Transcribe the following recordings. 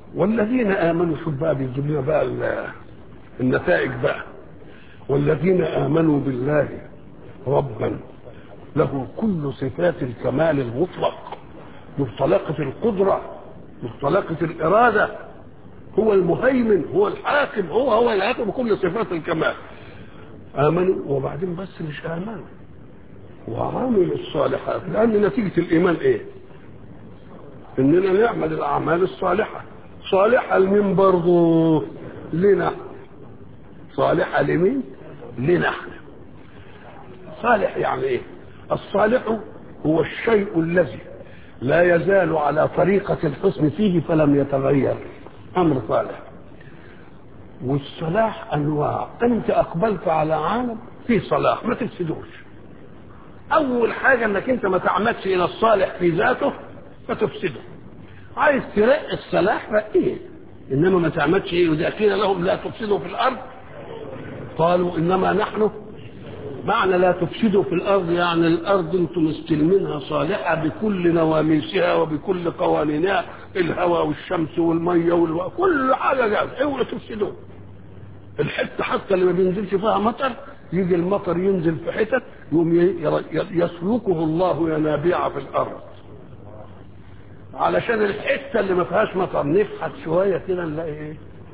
والذين امنوا شوف بقى بيجيب لنا بقى ال- النتائج بقى والذين امنوا بالله ربا له كل صفات الكمال المطلق مطلقة القدرة مطلقة الإرادة هو المهيمن هو الحاكم هو هو الحاكم بكل صفات الكمال آمنوا وبعدين بس مش آمنوا وعملوا الصالحات لأن نتيجة الإيمان إيه؟ إننا نعمل الأعمال الصالحة صالحة لمين برضه؟ لنا صالحة لمين؟ لنا احنا صالح يعني ايه الصالح هو الشيء الذي لا يزال على طريقة الحسن فيه فلم يتغير أمر صالح والصلاح أنواع أنت أقبلت على عالم فيه صلاح ما تفسدوش أول حاجة أنك أنت ما تعمدش إلى الصالح في ذاته فتفسده عايز ترقي الصلاح رقيه إنما ما تعمدش إيه وإذا قيل لهم لا تفسدوا في الأرض قالوا إنما نحن معنى لا تفسدوا في الارض يعني الارض انتم مستلمينها صالحه بكل نواميسها وبكل قوانينها الهواء والشمس والميه والو... كل حاجه جاهزه اوعوا تفسدوا الحته حتى اللي ما بينزلش فيها مطر يجي المطر ينزل في حتت يقوم ي- ي- يسلكه الله ينابيع في الارض علشان الحته اللي ما فيهاش مطر نفحت شويه كده نلاقي ايه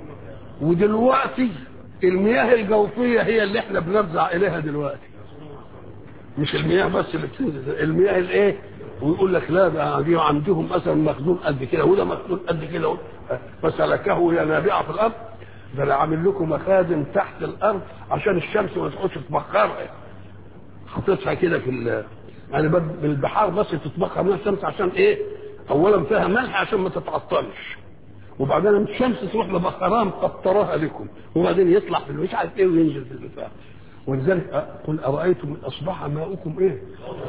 ودلوقتي المياه الجوفيه هي اللي احنا بنرجع اليها دلوقتي مش المياه بس اللي بتنزل المياه الايه ويقول لك لا ده دي عندهم مثلا مخزون قد كده وده مخزون قد كده فسلكه ينابيع في الارض ده انا عامل لكم مخازن تحت الارض عشان الشمس ما تقعدش تبخرها حاططها كده في ال يعني بد- بالبحار بس تتبخر منها الشمس عشان ايه؟ اولا فيها ملح عشان ما تتعطلش وبعدين الشمس تروح مبخراها مقطراها لكم وبعدين يطلع في مش عارف ايه وينزل في البتاع ولذلك أ- قل ارايتم ان اصبح ماؤكم ايه؟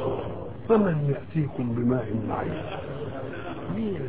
فمن ياتيكم بماء معين؟ مين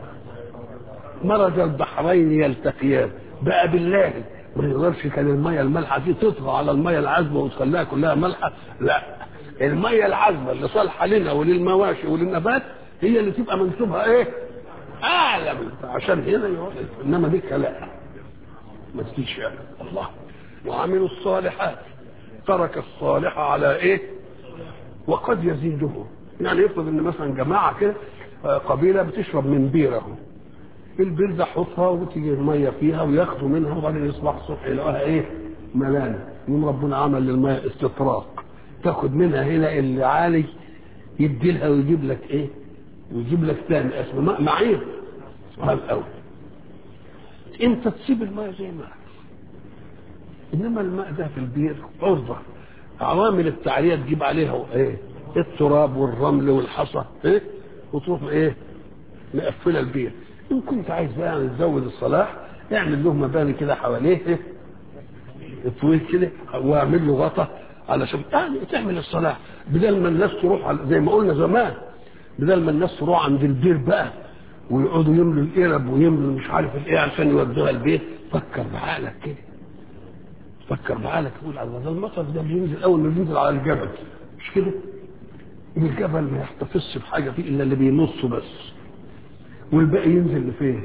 مرج البحرين يلتقيان بقى بالله ما يقدرش كان الميه المالحه دي تطغى على الميه العذبه وتخليها كلها مالحه لا الميه العذبه اللي صالحه لنا وللمواشي وللنبات هي اللي تبقى منسوبها ايه؟ اعلى من عشان هنا يقعد انما دي لا ما تجيش يعني الله وعملوا الصالحات ترك الصالح على ايه؟ وقد يزيده يعني يفرض ان مثلا جماعه كده آه، قبيله بتشرب من بيره البير ده حطها وتيجي الميه فيها وياخدوا منها وبعدين يصبح الصبح يلاقوها ايه؟ ملانه يوم ربنا عمل للميه استطراق تاخد منها هنا اللي عالي يدي لها ويجيب لك ايه؟ ويجيب لك ثاني اسمه ماء معين هذا الاول انت تسيب الماء زي ما هي. انما الماء ده في البير عرضه عوامل التعريه تجيب عليها ايه؟ التراب والرمل والحصى ايه؟ وتروح ايه؟ مقفله البير ان كنت عايز بقى يعني تزود الصلاح اعمل له مباني كده حواليه ايه؟ طويل كده واعمل له غطا علشان يعني تعمل الصلاح بدل ما الناس تروح على زي ما قلنا زمان بدل ما الناس تروح عند البير بقى ويقعدوا يملوا القرب ويملوا مش عارف الايه عشان يودوها البيت فكر بعقلك كده فكر بعقلك تقول الله ده المطر ده بينزل اول ما بينزل على الجبل مش كده؟ الجبل ما يحتفظش بحاجه فيه الا اللي بينصه بس والباقي ينزل لفين؟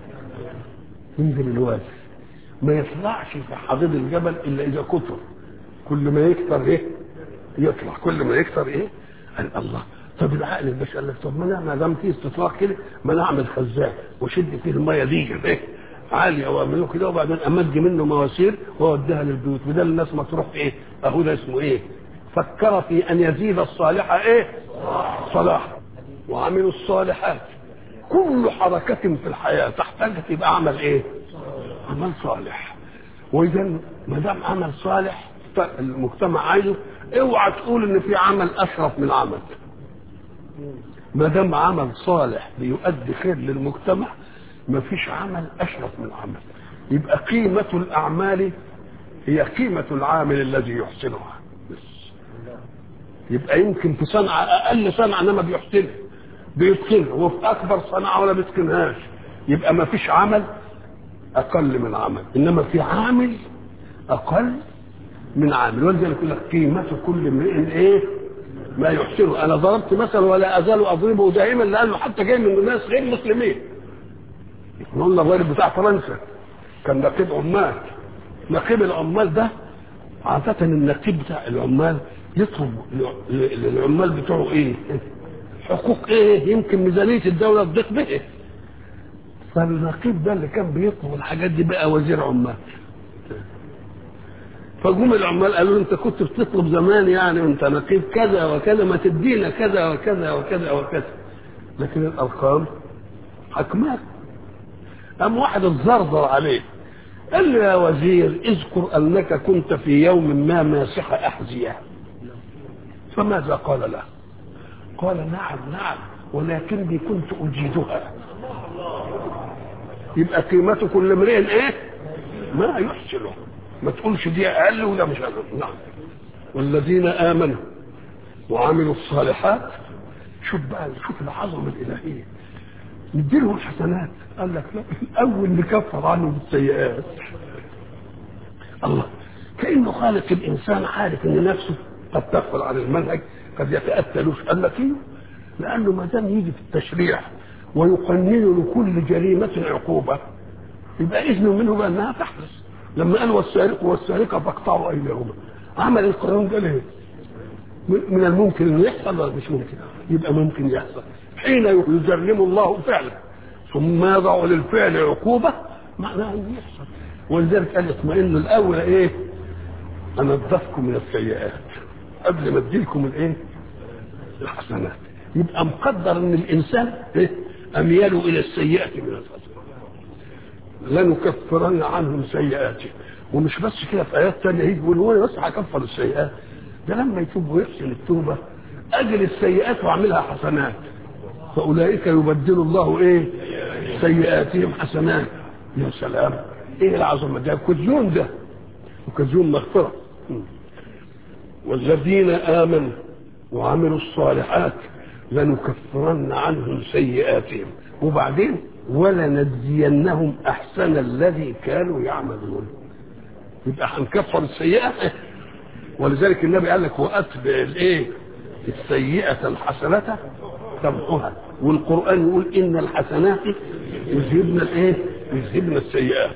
ينزل الوادي ما يطلعش في حضيض الجبل الا اذا كتر كل ما يكتر ايه؟ يطلع كل ما يكتر ايه؟ قال الله طب العقل البشري قال لك طب ما انا ما دام في استطلاق كده ما انا اعمل خزان واشد فيه الميه دي ايه؟ عاليه واعمله كده وبعدين امد منه مواسير واوديها للبيوت بدل الناس ما تروح ايه؟ اهو ده اسمه ايه؟ فكر في ان يزيد الصالح ايه؟ صلاح وعملوا الصالحات كل حركة في الحياة تحتاج تبقى عمل ايه؟ عمل صالح واذا ما دام عمل صالح المجتمع عايزه اوعى تقول ان في عمل اشرف من عمل ما دام عمل صالح بيؤدي خير للمجتمع ما فيش عمل اشرف من عمل يبقى قيمة الاعمال هي قيمة العامل الذي يحسنها بس يبقى يمكن في صنعة اقل صنعة انما بيحسنها بيتقنها وفي اكبر صنعة ولا بيتقنهاش يبقى ما فيش عمل اقل من عمل انما في عامل اقل من عامل ولذلك يقول لك قيمة كل امرئ ايه ما يحسنه انا ضربت مثلا ولا ازال اضربه دائما لانه حتى جاي من الناس غير مسلمين احنا قلنا الراجل بتاع فرنسا كان نقيب عمال نقيب العمال ده عادة النقيب بتاع العمال يطلب للعمال بتوعه ايه؟ حقوق ايه؟ يمكن ميزانية الدولة تضيق به فالنقيب ده اللي كان بيطلب الحاجات دي بقى وزير عمال فجم العمال قالوا له انت كنت بتطلب زمان يعني وانت نقيب كذا وكذا ما تدينا كذا وكذا وكذا وكذا لكن الارقام حكمات قام واحد اتزرزر عليه قال له يا وزير اذكر انك كنت في يوم ما ماسح احذيه فماذا قال له قال نعم نعم ولكني كنت اجيدها يبقى قيمته كل امرئ ايه ما يحسنه ما تقولش دي اقل وده مش اقل نعم والذين امنوا وعملوا الصالحات شوف بقى شوف العظمه الالهيه نديلهم الحسنات قال لك لا الاول نكفر عنه بالسيئات الله كانه خالق الانسان عارف ان نفسه قد تغفل عن المنهج قد يتاتلوش قال لك ايه لانه ما دام يجي في التشريع ويقنن لكل جريمه عقوبه يبقى اذن منه بانها تحدث لما قال والسارق والسارقه فاقطعوا ايديهما عمل القانون ده ليه؟ من الممكن انه يحصل ولا مش ممكن؟ يبقى ممكن يحصل حين يجرم الله فعلا ثم يضع للفعل عقوبه معناها انه يحصل ولذلك قال اطمئنوا الاول ايه؟ انضفكم من السيئات قبل ما اديلكم الايه؟ الحسنات يبقى مقدر ان الانسان ايه؟ امياله الى السيئه من الحسنات لنكفرن عنهم سيئاتهم ومش بس كده في ايات تانية يجي يقول هو بس هكفر السيئات ده لما يتوب ويحسن التوبه اجل السيئات واعملها حسنات فاولئك يبدل الله ايه سيئاتهم حسنات يا سلام ايه العظمه ده كزيون ده وكزيون مغفره والذين امنوا وعملوا الصالحات لنكفرن عنهم سيئاتهم وبعدين ولنجزينهم احسن الذي كانوا يعملون يبقى هنكفر السيئه ولذلك النبي قال لك واتبع الايه السيئه الحسنه تمحها والقران يقول ان الحسنات يذهبن الايه يذهبن السيئات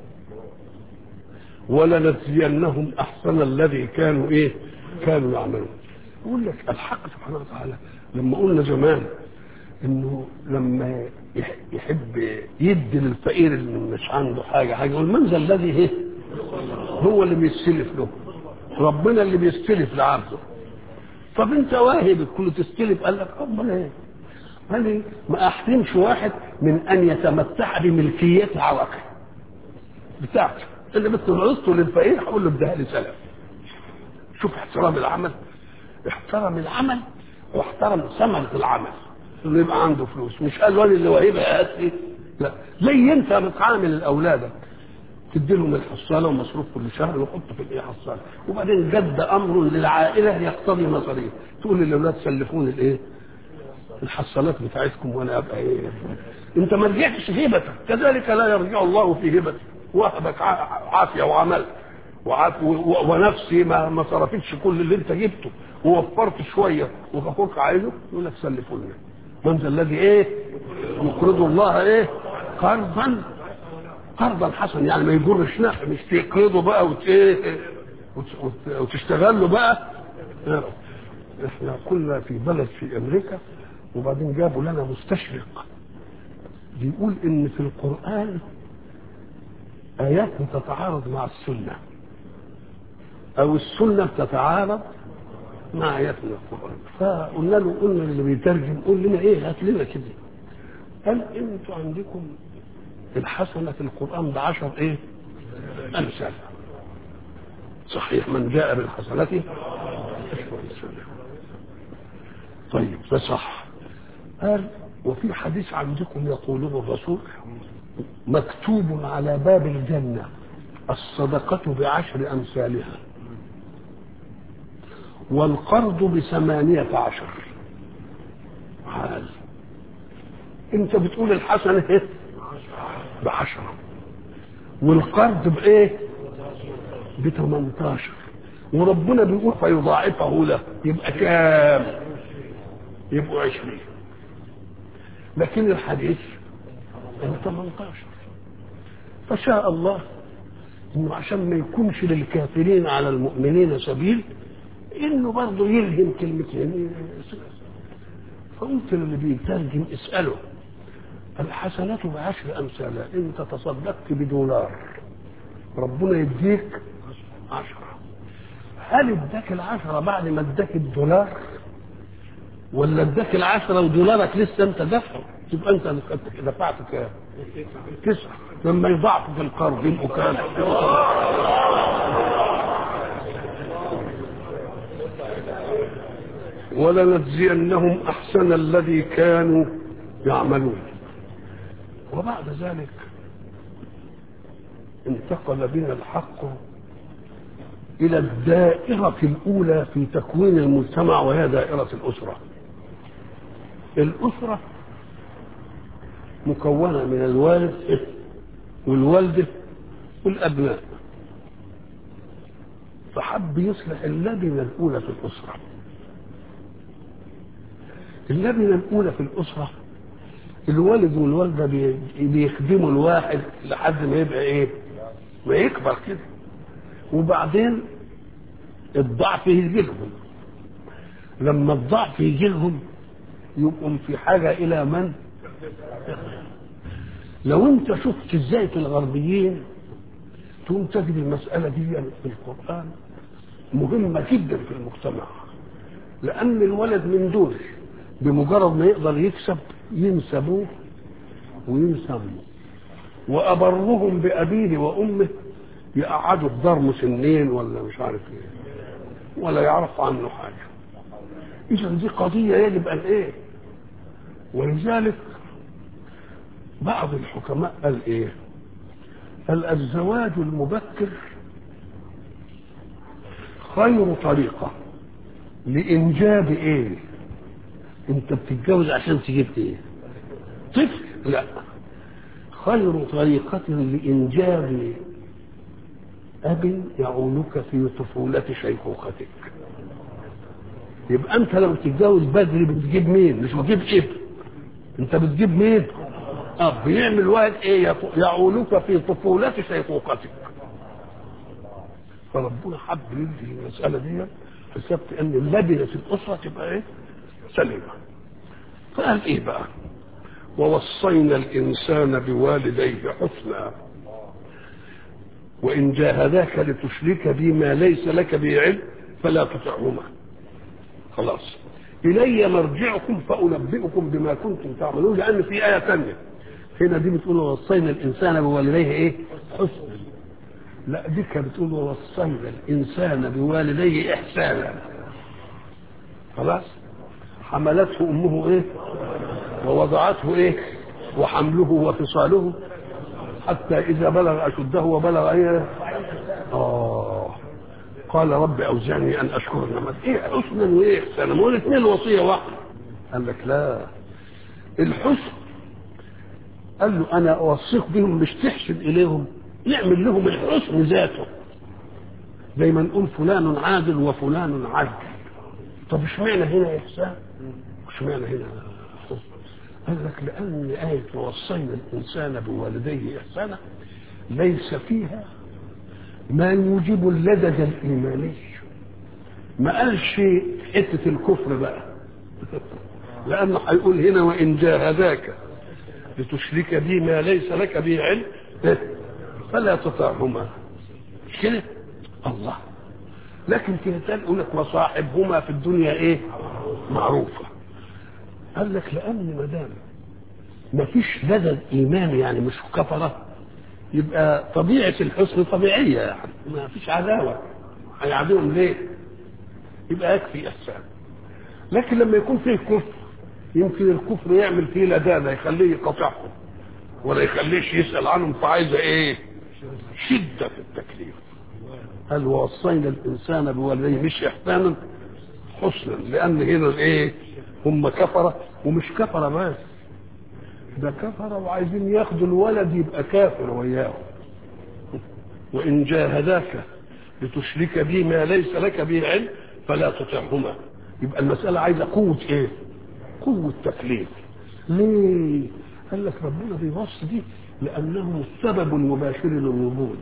ولنجزينهم احسن الذي كانوا ايه كانوا يعملون يقول لك الحق سبحانه وتعالى لما قلنا زمان انه لما يحب يدي للفقير اللي مش عنده حاجه حاجه يقول من ذا الذي ايه هو اللي بيستلف له ربنا اللي بيستلف لعبده طب انت واهب كل تستلف قال لك ربنا ايه قال لي ما احرمش واحد من ان يتمتع بملكيه عرقه بتاعته اللي بتنقصته للفقير هقول له اديها لي سلف شوف احترام العمل احترم العمل واحترم ثمرة العمل انه يبقى عنده فلوس مش قال له اللي وهيبها هات لي لا زي انت بتعامل الاولاد تدي لهم الحصاله ومصروف كل شهر وحط في الايه حصاله وبعدين جد امر للعائله يقتضي مصاريف تقول للاولاد سلفوني الايه الحصالات بتاعتكم وانا ابقى ايه انت ما رجعتش في هبتك كذلك لا يرجع الله في هبتك وهبك عافيه وعمل وعاف ونفسي ما ما صرفتش كل اللي انت جبته ووفرت شويه وكفوك عايزه يقول لك سلفوني من ذا الذي ايه يقرض الله ايه قرضا قرضا حسنا يعني ما يجرش نفع مش تقرضه بقى وت ايه وتشتغل له بقى احنا كنا في بلد في امريكا وبعدين جابوا لنا مستشرق بيقول ان في القران ايات بتتعارض مع السنه او السنه بتتعارض مع ايات من القران فقلنا له قلنا اللي بيترجم قول لنا ايه هات لنا كده قال انتوا عندكم الحسنه في القران بعشر ايه امثال صحيح من جاء بالحسنات طيب ده صح قال وفي حديث عندكم يقوله الرسول مكتوب على باب الجنة الصدقة بعشر أمثالها والقرض بثمانية عشر عال انت بتقول الحسنة ايه بعشرة والقرض بايه بثمانتاشر وربنا بيقول فيضاعفه له يبقى كام يبقوا عشرين لكن الحديث يعني 18 فشاء الله انه عشان ما يكونش للكافرين على المؤمنين سبيل انه برضه يلهم كلمتين فقلت للي بيترجم اساله الحسنة بعشر أمثالها أنت تصدقت بدولار ربنا يديك عشرة هل اداك العشرة بعد ما اداك الدولار ولا اداك العشرة ودولارك لسه انت دفعه تبقى انت دفعت كام؟ تسعة لما يضاعفوا في القرض يبقوا كام؟ ولنجزينهم احسن الذي كانوا يعملون وبعد ذلك انتقل بنا الحق الى الدائره الاولى في تكوين المجتمع وهي دائره الاسره الاسره مكونه من الوالد والوالده والابناء فحب يصلح اللبنه الاولى في الاسره اللبنه الاولى في الاسره الوالد والوالده بيخدموا الواحد لحد ما يبقى ايه ما يكبر كده وبعدين الضعف يجي لهم لما الضعف يجي لهم يبقوا في حاجه الى من لو انت شفت ازاي في الغربيين تقوم تجد المساله دي في القران مهمه جدا في المجتمع لان الولد من دول بمجرد ما يقدر يكسب ينسبوه وينسموا وأبرهم بأبيه وأمه يقعدوا في دار مسنين ولا مش عارف ايه ولا يعرف عنه حاجة إذا دي قضية يجب أن إيه ولذلك بعض الحكماء قال إيه قال الزواج المبكر خير طريقة لإنجاب إيه انت بتتجوز عشان تجيب ايه طفل لا خير طريقة لإنجاب أب يعولك في طفولة شيخوختك يبقى أنت لو تتجوز بدري بتجيب مين؟ مش بتجيب ابن أنت بتجيب مين؟ أب يعمل واحد إيه؟ يعولك في طفولة شيخوختك فربنا حب يدي المسألة دي حسبت أن اللبنة في الأسرة تبقى إيه؟ سليمة فقال ايه بقى ووصينا الانسان بوالديه حسنا وان جاهداك لتشرك بي ما ليس لك به علم فلا تطعهما خلاص الي مرجعكم فانبئكم بما كنتم تعملون لان في ايه ثانيه هنا دي بتقول ووصينا الانسان بوالديه ايه حسنا لا دي كانت بتقول ووصينا الانسان بوالديه احسانا خلاص حملته امه ايه ووضعته ايه وحمله وفصاله حتى اذا بلغ اشده وبلغ ايه اه قال رب اوزعني ان اشكر نعمت ايه حسنا وايه احسانا ما هو الاثنين وصيه واحده قال لك لا الحسن قال له انا اوصيك بهم مش تحسن اليهم اعمل لهم الحسن ذاته زي ما نقول فلان عادل وفلان عدل طب اشمعنى هنا احسان اشمعنى هنا قال لك لان ايه ووصينا الانسان بوالديه احسانا ليس فيها ما يوجب اللدد الايماني ما قالش حته الكفر بقى لانه هيقول هنا وان جاهداك لتشرك بي ما ليس لك به علم فلا تطعهما مش كده الله لكن في مثال يقول لك وصاحبهما في الدنيا ايه معروفه قال لك لان ما دام ما فيش لدى ايمان يعني مش كفره يبقى طبيعه الحسن طبيعيه يعني ما فيش عداوه هيعادوهم ليه؟ يبقى يكفي احسان لكن لما يكون فيه كفر يمكن الكفر يعمل فيه لدانه يخليه يقاطعهم ولا يخليش يسال عنهم فعايزه ايه؟ شده في التكليف قال ووصينا الانسان بوالديه مش احسانا حسنا لان هنا الايه هم كفره ومش كفره بس ده كفره وعايزين ياخدوا الولد يبقى كافر وياه وان جاهداك لتشرك بي ما ليس لك به علم فلا تطعهما يبقى المساله عايزه قوه ايه قوه تكليف ليه قال لك ربنا بيوصي دي لانه السبب المباشر للوجود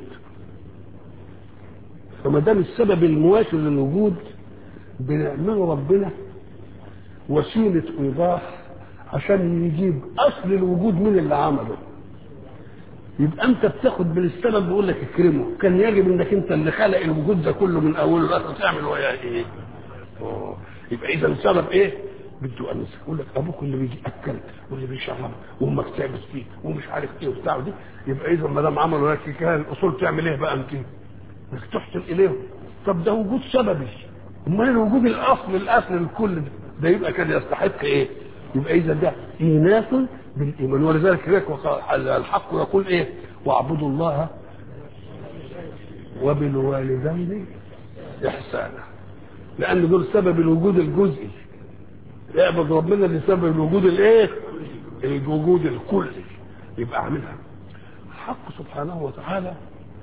فما دام السبب المباشر للوجود بنعمله ربنا وسيله ايضاح عشان يجيب اصل الوجود من اللي عمله يبقى انت بتاخد بالسبب بيقول لك اكرمه كان يجب انك انت اللي خلق الوجود ده كله من اوله لاخره تعمل وياه ايه أوه. يبقى اذا سبب ايه بده انس يقول لك ابوك اللي بيجي اكل واللي بيشرب وامك تعبت فيه ومش عارف ايه وبتاع دي يبقى اذا ما دام عملوا لك كان الاصول تعمل ايه بقى انت؟ انك تحسن اليهم طب ده وجود سببي امال الوجود الاصل الاصل الكل ده ده يبقى كان يستحق ايه؟ يبقى اذا ده ايناس بالايمان ولذلك هناك الحق يقول ايه؟ واعبدوا الله وبالوالدين احسانا لان دول سبب الوجود الجزئي اعبد ربنا اللي سبب الوجود الايه؟ الوجود الكلي يبقى عاملها الحق سبحانه وتعالى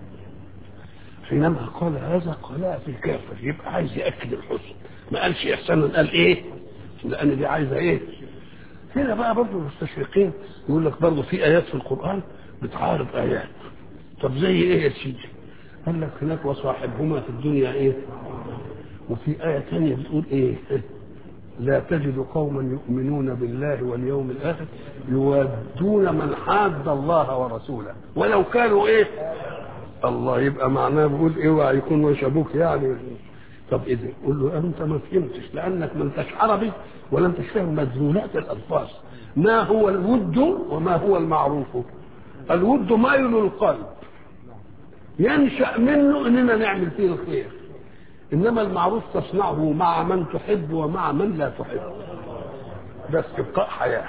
حينما قال هذا قالها في الكافر يبقى عايز ياكد الحسن ما قالش احسانا قال ايه؟ لان دي عايزه ايه؟ هنا بقى برضه المستشرقين يقول لك برضه في ايات في القران بتعارض ايات طب زي ايه يا سيدي؟ قال لك هناك وصاحبهما في الدنيا ايه؟ وفي آية ثانية بتقول إيه؟ لا تجد قوما يؤمنون بالله واليوم الآخر يودون من حاد الله ورسوله ولو كانوا إيه؟ الله يبقى معناه بيقول اوعى يكون وش ابوك يعني طب اذا قول له انت ما فهمتش لانك ما انتش عربي ولا انتش فاهم مدلولات الالفاظ ما هو الود وما هو المعروف الود ميل القلب ينشا منه اننا نعمل فيه الخير انما المعروف تصنعه مع من تحب ومع من لا تحب ده استبقاء حياه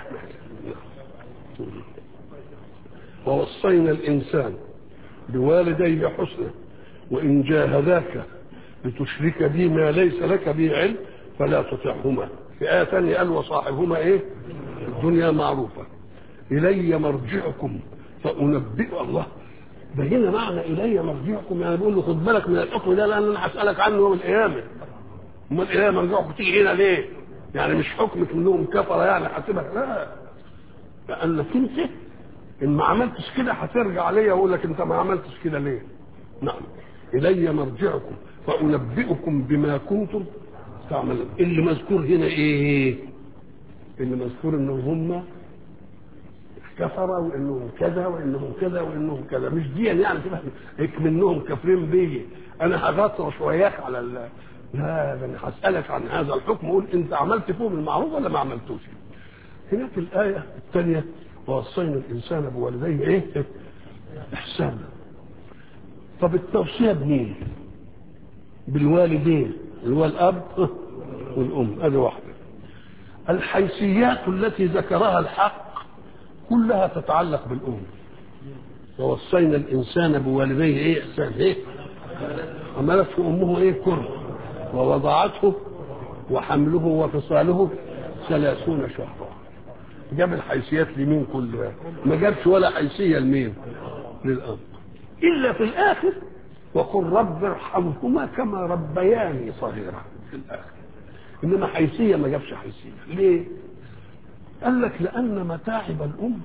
ووصينا الانسان بوالديه حسنا وان جاهداك لتشرك بي ما ليس لك به علم فلا تطعهما في آية ثانية قال وصاحبهما إيه؟ الدنيا معروفة إلي مرجعكم فأنبئ الله ده هنا معنى إلي مرجعكم يعني بقول له خد بالك من الحكم ده لأن أنا هسألك عنه يوم القيامة أمال إلي مرجعكم تيجي هنا ليه؟ يعني مش حكمك إنهم كفرة يعني حاسبها لا لأنك أنت إن ما عملتش كده هترجع ليا وأقول لك أنت ما عملتش كده ليه؟ نعم إلي مرجعكم فأنبئكم بما كنتم تعملون اللي مذكور هنا ايه اللي مذكور انهم هم كفروا وانهم كذا وانهم كذا وانهم كذا مش دي يعني تبقى منهم كافرين بيا انا هغطرش وياك على ال... لا ده انا هسالك عن هذا الحكم قول انت عملت فيهم المعروف ولا ما عملتوش هناك الايه الثانيه ووصينا الانسان بوالديه ايه احسانا طب التوصيه بمين بالوالدين اللي هو الاب والام هذه واحده الحيثيات التي ذكرها الحق كلها تتعلق بالام ووصينا الانسان بوالديه ايه احسان ايه حملته امه ايه كره ووضعته وحمله وفصاله ثلاثون شهرا جاب الحيثيات لمين كلها ما جابش ولا حيثيه لمين للاب الا في الاخر وقل رب ارحمهما كما ربياني صغيرا في الاخر انما حيثيه ما جابش حيثيه ليه قال لك لان متاعب الام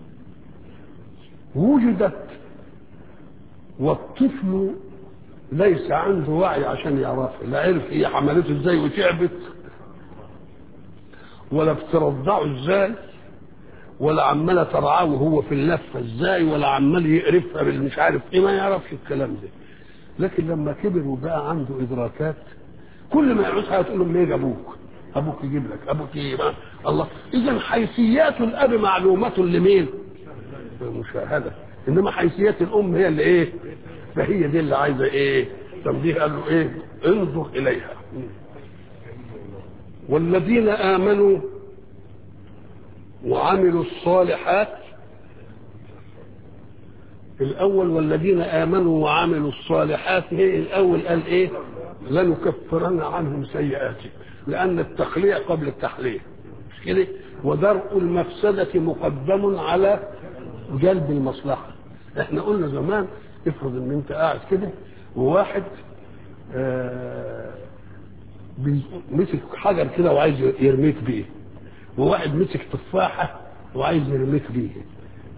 وجدت والطفل ليس عنده وعي عشان يعرفها لا عرف هي حملته ازاي وتعبت ولا بترضعه ازاي ولا عماله ترعاه وهو في اللفه ازاي ولا عمال يقرفها بالمش عارف ايه ما يعرفش الكلام ده لكن لما كبر وبقى عنده ادراكات كل ما يعوز حاجه تقول له ليه ابوك ابوك يجيب لك ابوك ايه بقى الله اذا حيثيات الاب معلومه لمين المشاهده انما حيثيات الام هي اللي ايه فهي دي اللي عايزه ايه تنبيه قال له ايه انظر اليها والذين امنوا وعملوا الصالحات الاول والذين امنوا وعملوا الصالحات هي الاول قال ايه لنكفرن عنهم سيئاتهم لان التخليع قبل التحليل مش كده ودرء المفسده مقدم على جلب المصلحه احنا قلنا زمان افرض ان انت قاعد كده وواحد آه مسك حجر كده وعايز يرميك بيه وواحد مسك تفاحه وعايز يرميك بيه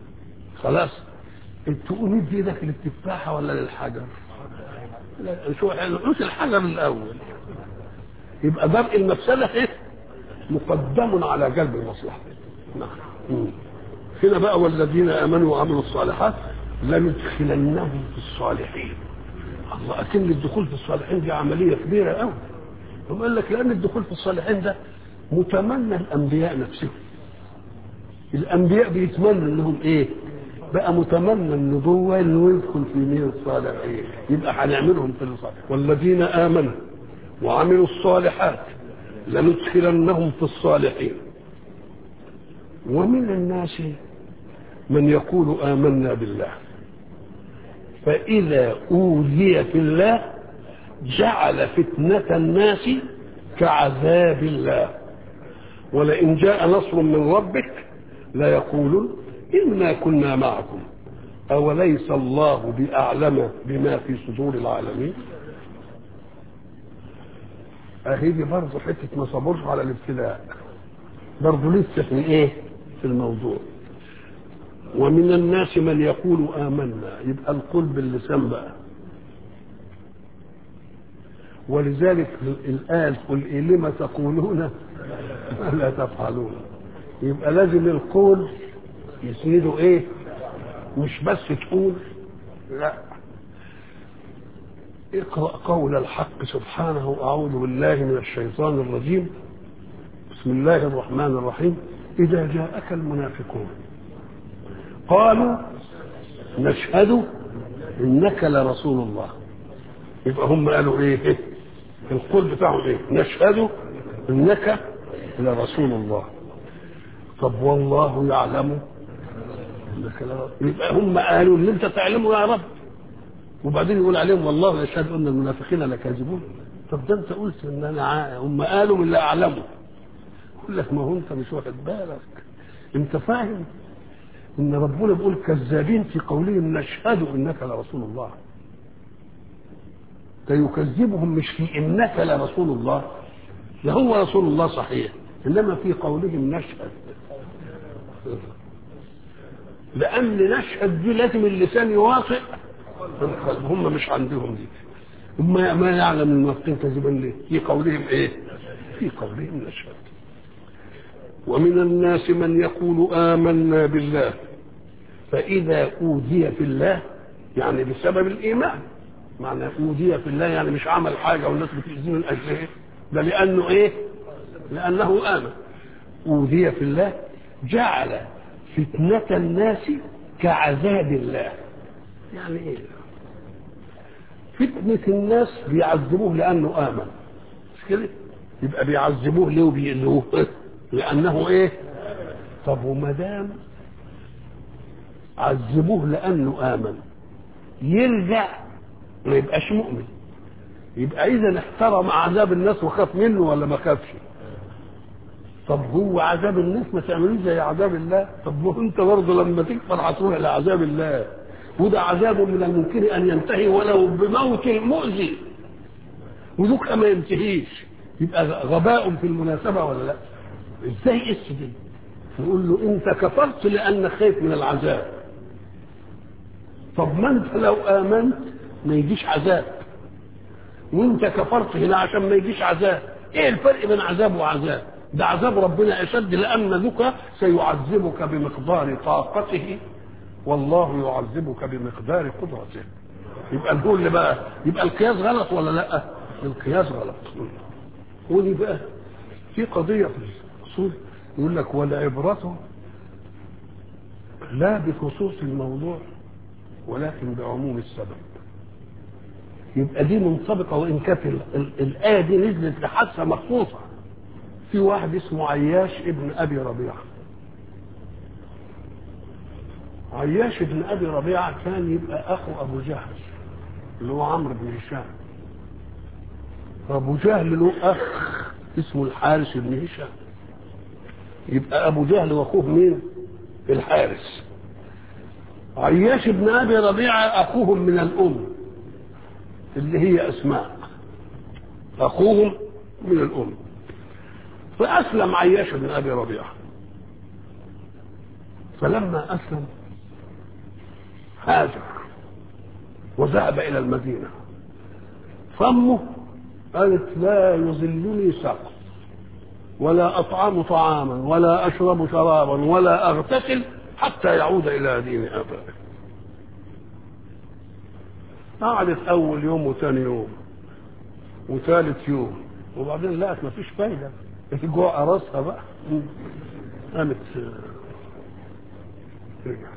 خلاص تقوم يدي ايدك للتفاحه ولا للحجر لا شو نعوس الحجر الاول يبقى درء المفسده ايه مقدم على جلب المصلحه نعم مم. هنا بقى والذين امنوا وعملوا الصالحات لندخلنهم في الصالحين الله اكن الدخول في الصالحين دي عمليه كبيره قوي هم قال لك لان الدخول في الصالحين ده متمنى الانبياء نفسهم الانبياء بيتمنوا انهم ايه بقى متمنى النبوة انه يدخل في مين الصالحين يبقى هنعملهم في الصالح والذين امنوا وعملوا الصالحات لندخلنهم في الصالحين ومن الناس من يقول آمنا بالله فإذا أوذي في الله جعل فتنة الناس كعذاب الله ولئن جاء نصر من ربك ليقولن إنا كنا معكم أوليس الله بأعلم بما في صدور العالمين أهي دي برضه حتة ما صبرش على الابتلاء برضه لسه في إيه في الموضوع ومن الناس من يقول آمنا يبقى القول باللسان بقى ولذلك الآية قل إيه لما تقولون ما لا تفعلون يبقى لازم القول يسنده ايه مش بس تقول لا اقرأ قول الحق سبحانه أعوذ بالله من الشيطان الرجيم بسم الله الرحمن الرحيم إذا جاءك المنافقون قالوا نشهد إنك لرسول الله يبقى هم قالوا إيه القول بتاعهم إيه نشهد إنك لرسول الله طب والله يعلم يبقى هم قالوا اللي انت تعلمه يا رب وبعدين يقول عليهم والله يشهد ان المنافقين لكاذبون طب ده انت قلت ان انا عا... هم قالوا من لا اعلمه يقول لك ما هو انت مش واخد بالك انت فاهم ان ربنا بيقول كذابين في قولهم نشهد انك لرسول الله فيكذبهم مش في انك لرسول الله ده هو رسول الله صحيح انما في قولهم نشهد لان نشهد دي لازم اللسان يوافق القلب هم مش عندهم دي هم ما يعلم المنافقين كذبا ليه في قولهم ايه في قولهم نشهد ومن الناس من يقول آمنا بالله فإذا أوذي في الله يعني بسبب الإيمان معنى أوذي في الله يعني مش عمل حاجة والناس بتأذيه من أجل إيه ده لأنه إيه لأنه آمن أوذي في الله جعل فتنة الناس كعذاب الله يعني إيه فتنة الناس بيعذبوه لأنه آمن مش كده يبقى بيعذبوه ليه وبيأذوه لأنه إيه طب وما دام عذبوه لأنه آمن يرجع ما يبقاش مؤمن يبقى إذا احترم عذاب الناس وخاف منه ولا ما خافش طب هو عذاب الناس ما تعملوش زي عذاب الله طب ما انت برضه لما تكفر هتروح لعذاب الله وده عذاب من الممكن ان ينتهي ولو بموت مؤذي وذوك ما ينتهيش يبقى غباء في المناسبه ولا لا ازاي اس دي نقول له انت كفرت لانك خايف من العذاب طب ما انت لو امنت ما يجيش عذاب وانت كفرت هنا عشان ما يجيش عذاب ايه الفرق بين عذاب وعذاب ده عذاب ربنا اشد لان ذك سيعذبك بمقدار طاقته والله يعذبك بمقدار قدرته يبقى نقول اللي بقى يبقى القياس غلط ولا لا القياس غلط ودي بقى في قضيه في الاصول يقول لك والعبرة لا بخصوص الموضوع ولكن بعموم السبب يبقى دي منطبقة وإن كانت الآية دي نزلت لحادثة مخصوصة في واحد اسمه عياش ابن أبي ربيعة عياش ابن أبي ربيعة كان يبقى أخو أبو جهل اللي هو عمرو بن هشام أبو جهل له أخ اسمه الحارث بن هشام يبقى ابو جهل واخوه مين الحارس عياش بن ابي ربيعه اخوهم من الام اللي هي اسماء اخوهم من الام فاسلم عياش بن ابي ربيعه فلما اسلم هاجر وذهب الى المدينه فامه قالت لا يظلني سقف ولا اطعم طعاما ولا اشرب شرابا ولا اغتسل حتى يعود الى دين ابائه قعدت اول يوم وثاني يوم وثالث يوم وبعدين لقت مفيش فايده جوع راسها بقى قامت رجع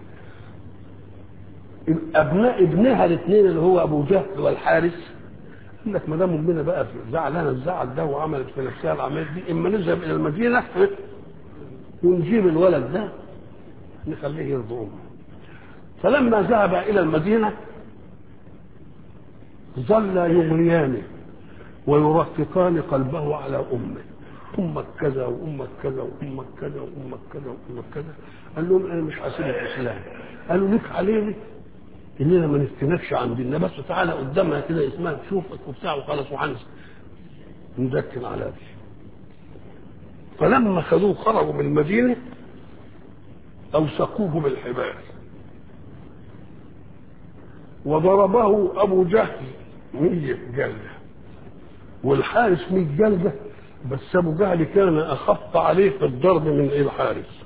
ابناء ابنها الاثنين اللي هو ابو جهل والحارس قال لك ما دام امنا بقى زعلانه الزعل ده وعملت في نفسها العمليه دي اما نذهب الى المدينه ونجيب الولد ده نخليه يرضى امه فلما ذهب الى المدينه ظل يغريانه ويرققان قلبه على امه امك كذا وامك كذا وامك كذا وامك كذا وامك كذا قال لهم انا مش هسيب الاسلام قالوا لك علينا اننا ما نستنكش عن ديننا بس تعالى قدامها كده اسمها تشوفك وبتاع وخلاص وهنسى نذكر على دي فلما خذوه خرجوا من المدينه اوثقوه بالحبال وضربه ابو جهل مية جلده والحارس مية جلده بس ابو جهل كان اخف عليه في الضرب من الحارس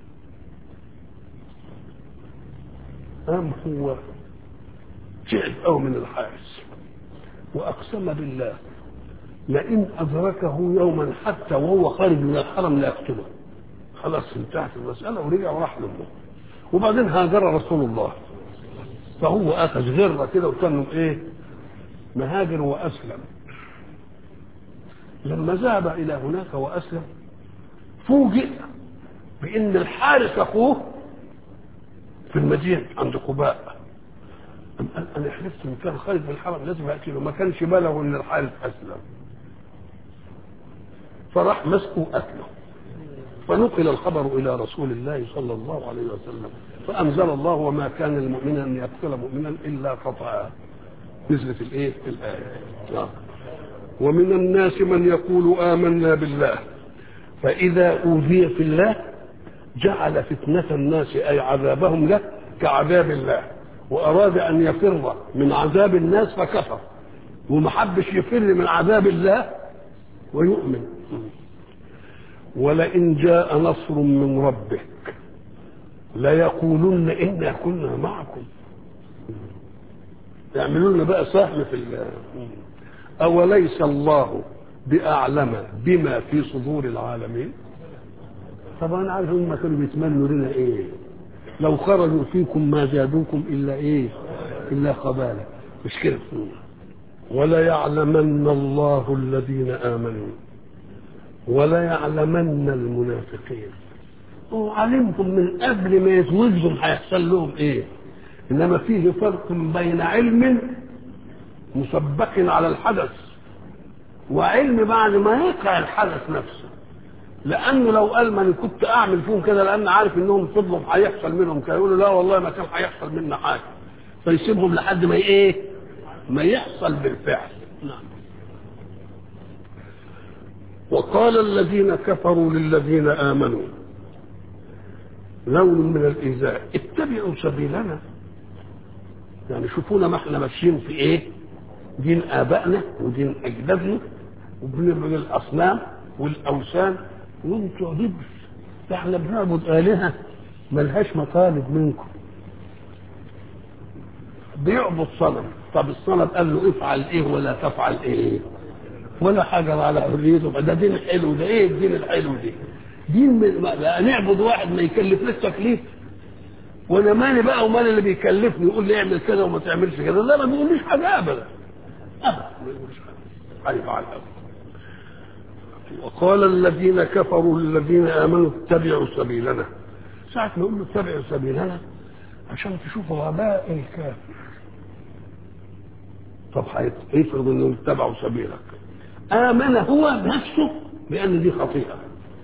قام هو تعب قوي من الحارس واقسم بالله لئن ادركه يوما حتى وهو خارج من الحرم لا يقتله خلاص انتهت المساله ورجع وراح لامه وبعدين هاجر رسول الله فهو اخذ غره كده وكان ايه مهاجر واسلم لما ذهب الى هناك واسلم فوجئ بان الحارس اخوه في المدينه عند قباء أم قال انا حلفت ان كان خارج من الحرم لازم اقتله ما كانش بلغه ان الحارس اسلم فراح مسكه قتله فنقل الخبر الى رسول الله صلى الله عليه وسلم فانزل الله وما كان المؤمن ان يقتل مؤمنا الا خطا نزلت الايه الايه آه. ومن الناس من يقول آمنا بالله فإذا أوذي في الله جعل فتنة الناس أي عذابهم له كعذاب الله وأراد أن يفر من عذاب الناس فكفر وما حبش يفر من عذاب الله ويؤمن ولئن جاء نصر من ربك ليقولن إنا كنا معكم يعملوا لنا بقى سهم في الله أوليس الله بأعلم بما في صدور العالمين طبعا أنا عارف هم كانوا بيتمنوا لنا إيه لو خرجوا فيكم ما زادوكم إلا إيه إلا خبالة مش كده ولا يعلمن الله الذين آمنوا ولا يعلمن المنافقين وعلمكم من قبل ما يتوجهم هيحصل لهم ايه انما فيه فرق بين علم مسبق على الحدث وعلم بعد ما يقع الحدث نفسه لانه لو قال ما انا كنت اعمل فيهم كده لان عارف انهم فضلوا هيحصل منهم كانوا يقولوا لا والله ما كان هيحصل منا حاجه فيسيبهم لحد ما ايه ما يحصل بالفعل نعم وقال الذين كفروا للذين امنوا لون من الايذاء اتبعوا سبيلنا يعني شوفونا ما احنا ماشيين في ايه دين ابائنا ودين اجدادنا وبنعبد الاصنام والاوثان وانتوا عبد احنا بنعبد الهه ملهاش مطالب منكم بيعبد صنم طب الصنم قال له افعل ايه ولا تفعل ايه ولا حاجه على حريته ده دين حلو ده ايه الدين الحلو ده دين بقى نعبد واحد ما يكلفناش تكليف وانا مالي بقى ومال اللي بيكلفني يقول لي اعمل كذا وما تعملش كذا لا ما بيقوليش حاجه ابدا ابدا ما بيقوليش حاجه ايوه على الأبد. وقال الذين كفروا للذين امنوا اتبعوا سبيلنا ساعة ما يقول له اتبعوا سبيلنا عشان تشوفوا غباء الكافر طب هيفرض انهم اتبعوا سبيلك امن هو نفسه بان دي خطيئه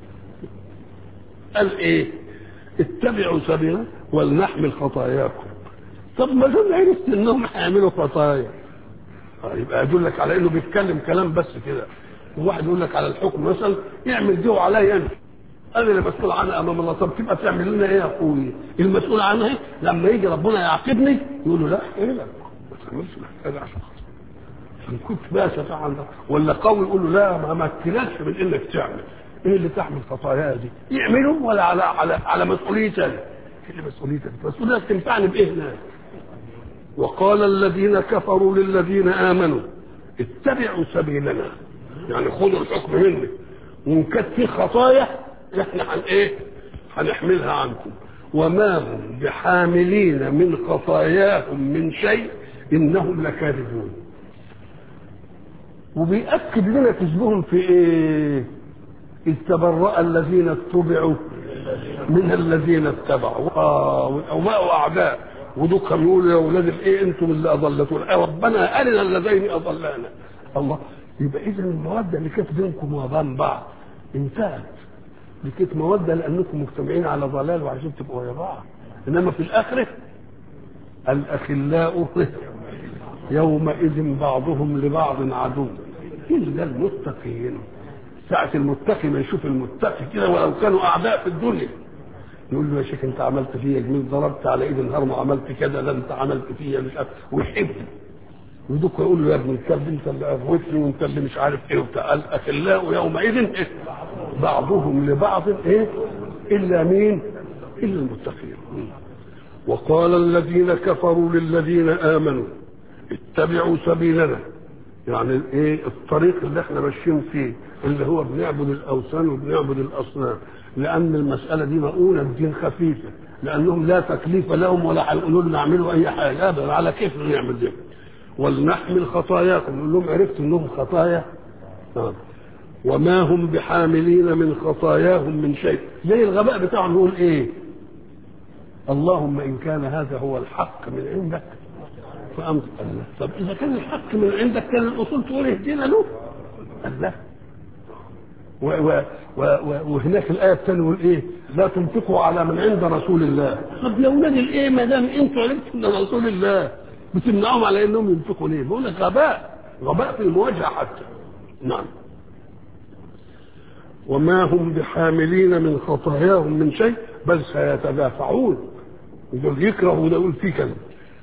قال ايه اتبعوا سبيلنا ولنحمل خطاياكم طب ما دام عرفت انهم هيعملوا خطايا يبقى يدل لك على انه بيتكلم كلام بس كده وواحد يقول لك على الحكم مثلا يعمل دي وعليا انا انا اللي مسؤول عنها امام الله طب تبقى تعمل لنا ايه يا اخوي المسؤول عنها إيه؟ لما يجي ربنا يعاقبني يقول له لا ايه لك ما تعملش محتاج عشان خاطر ان كنت بقى شفاعة عندك ولا قوي يقول له لا ما مكنكش من انك تعمل ايه اللي تحمل خطاياها دي يعملوا ولا على على على مسؤوليتي انا ايه اللي مسؤوليتك مسؤوليتك تنفعني بايه هناك وقال الذين كفروا للذين امنوا اتبعوا سبيلنا يعني خذوا الحكم مني وان كانت في خطايا احنا هن ايه هنحملها عنكم وما هم بحاملين من خطاياهم من شيء انهم لكاذبون وبيأكد لنا كذبهم في ايه إذ تبرأ الذين اتبعوا من الذين اتبعوا آه وبقوا أعداء ودول كانوا يقولوا يا أولاد الإيه أنتم اللي أضلتونا آه ربنا أرنا اللذين أضلانا الله يبقى إذا المودة اللي كانت بينكم وبين بعض انتهت دي كانت مودة لأنكم مجتمعين على ضلال وعايزين تبقوا ويا بعض إنما في الآخرة الأخلاء يومئذ بعضهم لبعض عدو إلا المتقين ساعة المتقي ما يشوف المتقي كده ولو كانوا أعداء في الدنيا يقول له يا شيخ أنت عملت فيا جميل ضربت على إيد الهرم وعملت كذا ده أنت عملت فيا مش عارف ويحبني ودوك يقول له يا ابن الكلب أنت اللي أغوتني وأنت اللي مش عارف إيه وبتاع الأخلاء يومئذ إيه بعضهم لبعض إيه إلا مين؟ إلا المتقين وقال الذين كفروا للذين آمنوا اتبعوا سبيلنا يعني ايه الطريق اللي احنا ماشيين فيه اللي هو بنعبد الاوثان وبنعبد الاصنام لان المساله دي مؤونه الدين خفيفه لانهم لا تكليف لهم ولا هيقولوا لنا اعملوا اي حاجه ابدا على كيف نعمل ده ولنحمل خطاياكم نقول لهم عرفت انهم خطايا آه. وما هم بحاملين من خطاياهم من شيء زي الغباء بتاعهم يقول ايه اللهم ان كان هذا هو الحق من عندك فأمر الله طب إذا كان الحق من عندك كان الأصول تقول اهدنا له الله و و و و وهناك الآية الثانية يقول إيه؟ لا تنفقوا على من عند رسول الله. طب يا أولاد الإيه ما دام أنتوا عرفتوا من رسول الله بتمنعهم على إنهم ينفقوا ليه؟ بقول لك غباء غباء في المواجهة حتى. نعم. وما هم بحاملين من خطاياهم من شيء بل سيتدافعون. يقول يكره وده يقول فيه كذا.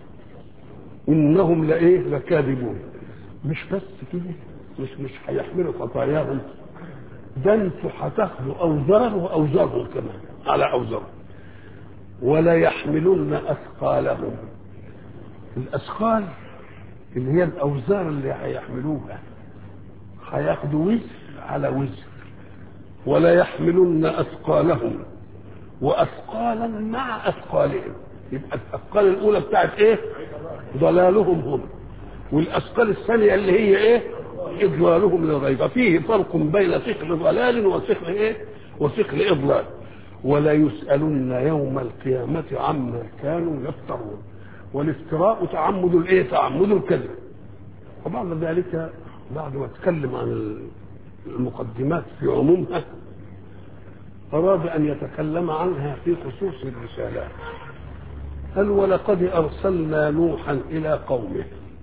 انهم لايه لكاذبون مش بس كده مش مش هيحملوا خطاياهم ده انتوا هتاخدوا اوزارهم واوزارهم كمان على اوزارهم ولا يحملن اثقالهم الاثقال اللي هي الاوزار اللي هيحملوها هياخدوا وزر على وزر ولا يحملن اثقالهم واثقالا مع اثقالهم يبقى الاثقال الاولى بتاعت ايه ضلالهم هم والاثقال الثانيه اللي هي ايه اضلالهم للغيب ففيه فرق بين ثقل ضلال وثقل ايه وثقل اضلال ولا يسالن يوم القيامه عما كانوا يفترون والافتراء تعمد الايه تعمد الكذب وبعد ذلك بعد ما اتكلم عن المقدمات في عمومها أراد أن يتكلم عنها في خصوص الرسالات قال ولقد أرسلنا نوحا إلى قومه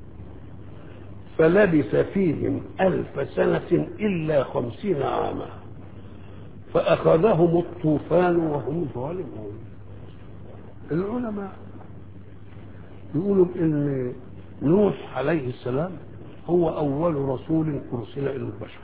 فلبث فيهم ألف سنة إلا خمسين عاما فأخذهم الطوفان وهم ظالمون العلماء يقولوا إن نوح عليه السلام هو أول رسول أرسل إلى البشر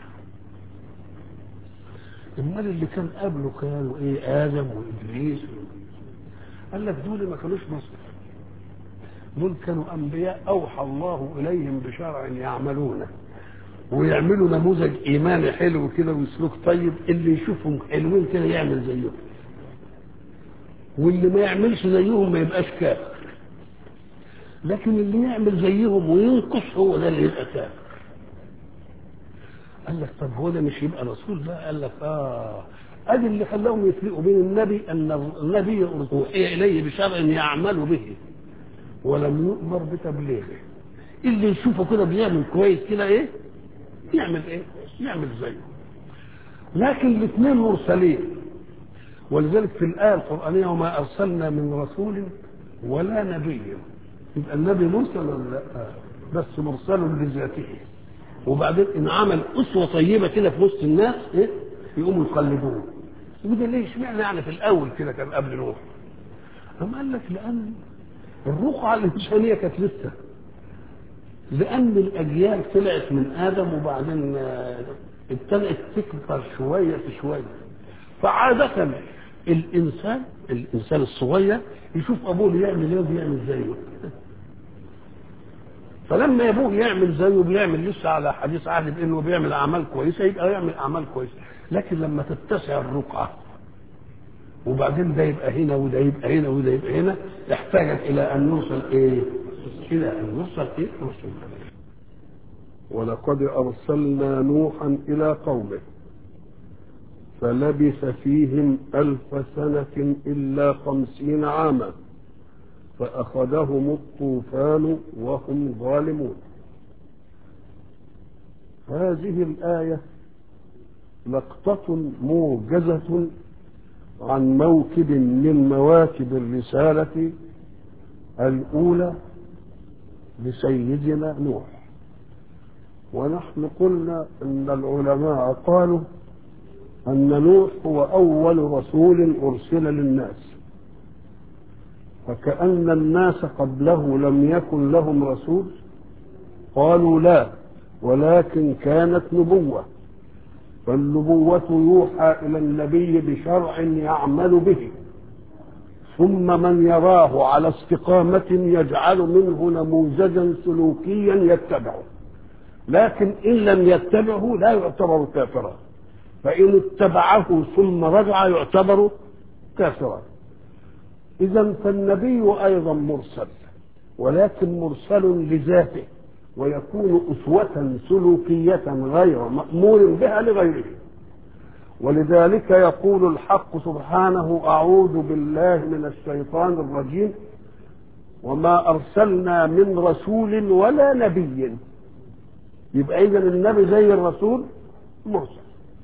امال اللي كان قبله كانوا ايه ادم وادريس قال لك دول ما كانوش مصر دول كانوا انبياء اوحى الله اليهم بشرع يعملونه ويعملوا نموذج ايماني حلو كده وسلوك طيب اللي يشوفهم حلوين كده يعمل زيهم واللي ما يعملش زيهم ما يبقاش كافر لكن اللي يعمل زيهم وينقص هو ده اللي يبقى كافر قال لك طب هو ده مش يبقى رسول بقى قال لك اه ادي اللي خلاهم يفرقوا بين النبي ان النبي اوحي اليه بشرع يعمل به ولم يؤمر بتبليغه اللي يشوفه كده بيعمل كويس كده ايه يعمل ايه يعمل زيه لكن الاثنين مرسلين ولذلك في الآية القرآنية وما أرسلنا من رسول ولا نبي يبقى النبي مرسل ولا لا بس مرسل لذاته وبعدين ان عمل اسوه طيبه كده في وسط الناس ايه يقوموا يقلدوه وده ليه اشمعنى يعني في الاول كده كان قبل نوح أما قال لك لان الرقعه الانسانيه كانت لسه لان الاجيال طلعت من ادم وبعدين ابتدات تكبر شويه في شويه فعاده الانسان الانسان الصغير يشوف ابوه بيعمل ايه وبيعمل زيه فلما ابوه يعمل زيه بيعمل لسه على حديث عهد بانه بيعمل اعمال كويسه يبقى يعمل اعمال كويسه لكن لما تتسع الرقعه وبعدين ده يبقى هنا وده يبقى هنا وده يبقى هنا احتاجت الى ان نوصل ايه؟ الى ان نوصل ايه؟ نوصل ولقد أرسلنا نوحا إلى قومه فلبث فيهم ألف سنة إلا خمسين عاما فأخذهم الطوفان وهم ظالمون هذه الآية لقطة موجزة عن موكب من مواكب الرسالة الأولى لسيدنا نوح ونحن قلنا ان العلماء قالوا ان نوح هو اول رسول ارسل للناس فكأن الناس قبله لم يكن لهم رسول قالوا لا ولكن كانت نبوة فالنبوة يوحى إلى النبي بشرع يعمل به ثم من يراه على استقامة يجعل منه نموذجا سلوكيا يتبعه لكن إن لم يتبعه لا يعتبر كافرا فإن اتبعه ثم رجع يعتبر كافرا إذا فالنبي أيضا مرسل ولكن مرسل لذاته ويكون أسوة سلوكية غير مأمور بها لغيره ولذلك يقول الحق سبحانه أعوذ بالله من الشيطان الرجيم وما أرسلنا من رسول ولا نبي يبقى إذا النبي زي الرسول مرسل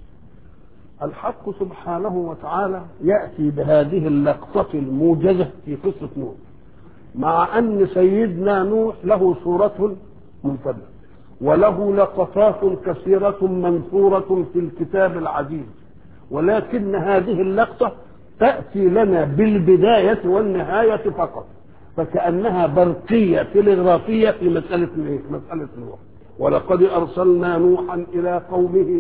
الحق سبحانه وتعالى يأتي بهذه اللقطة الموجزة في قصة نوح مع أن سيدنا نوح له صورة منفردة وله لقطات كثيرة منثورة في الكتاب العزيز ولكن هذه اللقطة تأتي لنا بالبداية والنهاية فقط فكأنها برقية تلغرافية في مسألة إيه؟ مسألة نوح ولقد أرسلنا نوحا إلى قومه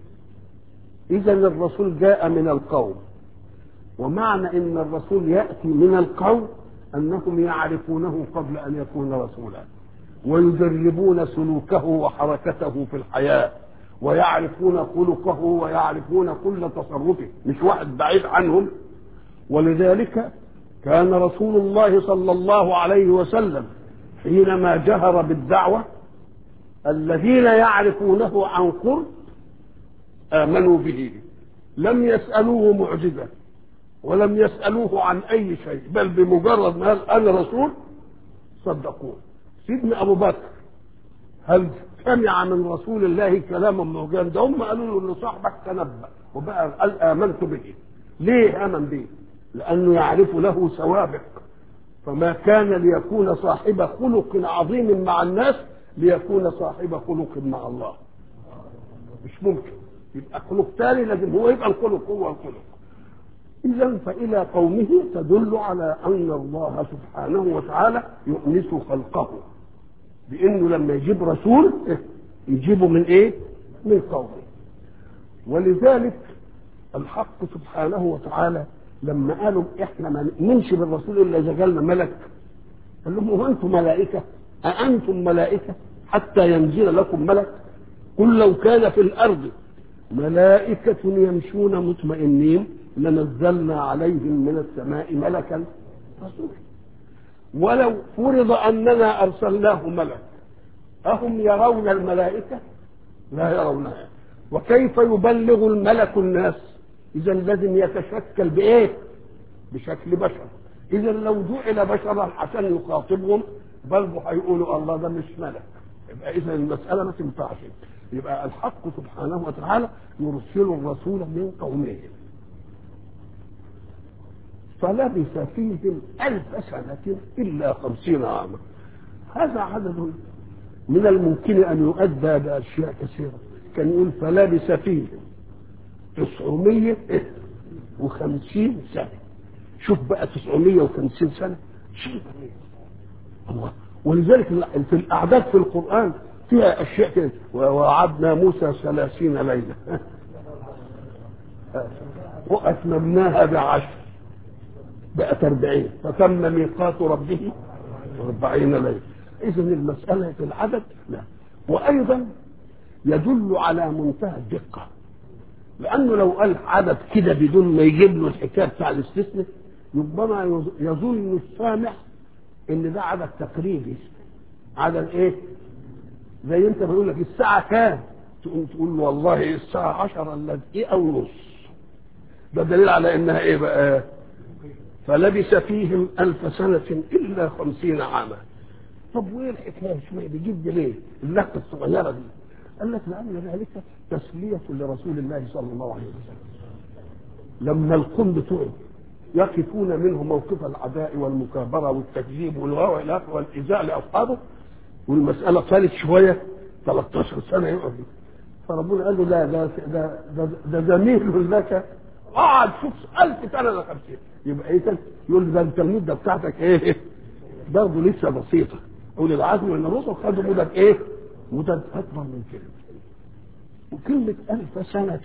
إذا الرسول جاء من القوم ومعنى أن الرسول يأتي من القوم أنهم يعرفونه قبل أن يكون رسولا ويجربون سلوكه وحركته في الحياة ويعرفون خلقه ويعرفون كل تصرفه مش واحد بعيد عنهم ولذلك كان رسول الله صلى الله عليه وسلم حينما جهر بالدعوة الذين يعرفونه عن قرب آمنوا به لم يسألوه معجزة ولم يسألوه عن أي شيء بل بمجرد ما قال أنا رسول صدقوه سيدنا أبو بكر هل سمع من رسول الله كلاما معجزا ده هم قالوا له ان صاحبك تنبأ وبقى قال آمنت به ليه آمن به لأنه يعرف له سوابق فما كان ليكون صاحب خلق عظيم مع الناس ليكون صاحب خلق مع الله مش ممكن يبقى خلق تاني لازم هو يبقى الخلق هو الخلق إذا فإلى قومه تدل على أن الله سبحانه وتعالى يؤنس خلقه بأنه لما يجيب رسول يجيبه من إيه؟ من قومه ولذلك الحق سبحانه وتعالى لما قالوا احنا ما نمشي بالرسول الا اذا جالنا ملك قال لهم هو انتم ملائكه أأنتم ملائكة حتى ينزل لكم ملك قل لو كان في الأرض ملائكة يمشون مطمئنين لنزلنا عليهم من السماء ملكا رسولا ولو فرض أننا أرسلناه ملك أهم يرون الملائكة لا يرونها وكيف يبلغ الملك الناس إذا لازم يتشكل بإيه بشكل بشر إذا لو جعل بشرا عشان يخاطبهم برضه هيقولوا الله ده مش ملك يبقى اذا المساله ما تنفعش يبقى الحق سبحانه وتعالى يرسل الرسول من قومه فلبث فيهم ألف سنة إلا خمسين عاما هذا عدد من الممكن أن يؤدى بأشياء كثيرة كان يقول فلبث فيهم تسعمية وخمسين سنة شوف بقى تسعمية وخمسين سنة شيء جميل الله ولذلك في الأعداد في القرآن فيها أشياء كده ووعدنا موسى ثلاثين ليلة وأتممناها بعشر بقت أربعين فتم ميقات ربه أربعين ليلة إذا المسألة في العدد لا وأيضا يدل على منتهى الدقة لأنه لو قال عدد كده بدون ما يجيب له الحكاية بتاع الاستثناء ربما يظن السامع إن ده عدد تقريبي عدد إيه؟ زي أنت بيقول لك الساعة كام؟ تقوم تقول له والله الساعة عشرة إلا دقيقة أو نص ده دليل على إنها إيه بقى؟ فلبث فيهم ألف سنة إلا خمسين عاما طب وإيه الحكاية شوية بيجيب ليه؟ اللقطة الصغيرة دي قال لك لأن ذلك تسلية لرسول الله صلى الله عليه وسلم لما القوم بتوعه يقفون منه موقف العداء والمكابرة والتكذيب والغوى إلى آخره والإيذاء لأصحابه والمسألة طالت شوية 13 سنة يقعد فربنا قال له لا ده ده ده, ده زميل لك قعد شوف 1000 سنة ل 50 يبقى ايه كان يقول ده انت المدة بتاعتك ايه برضه لسه بسيطة أولي العزم من الرسل خدوا مدة ايه؟ مدة أكبر من كده وكلمة ألف سنة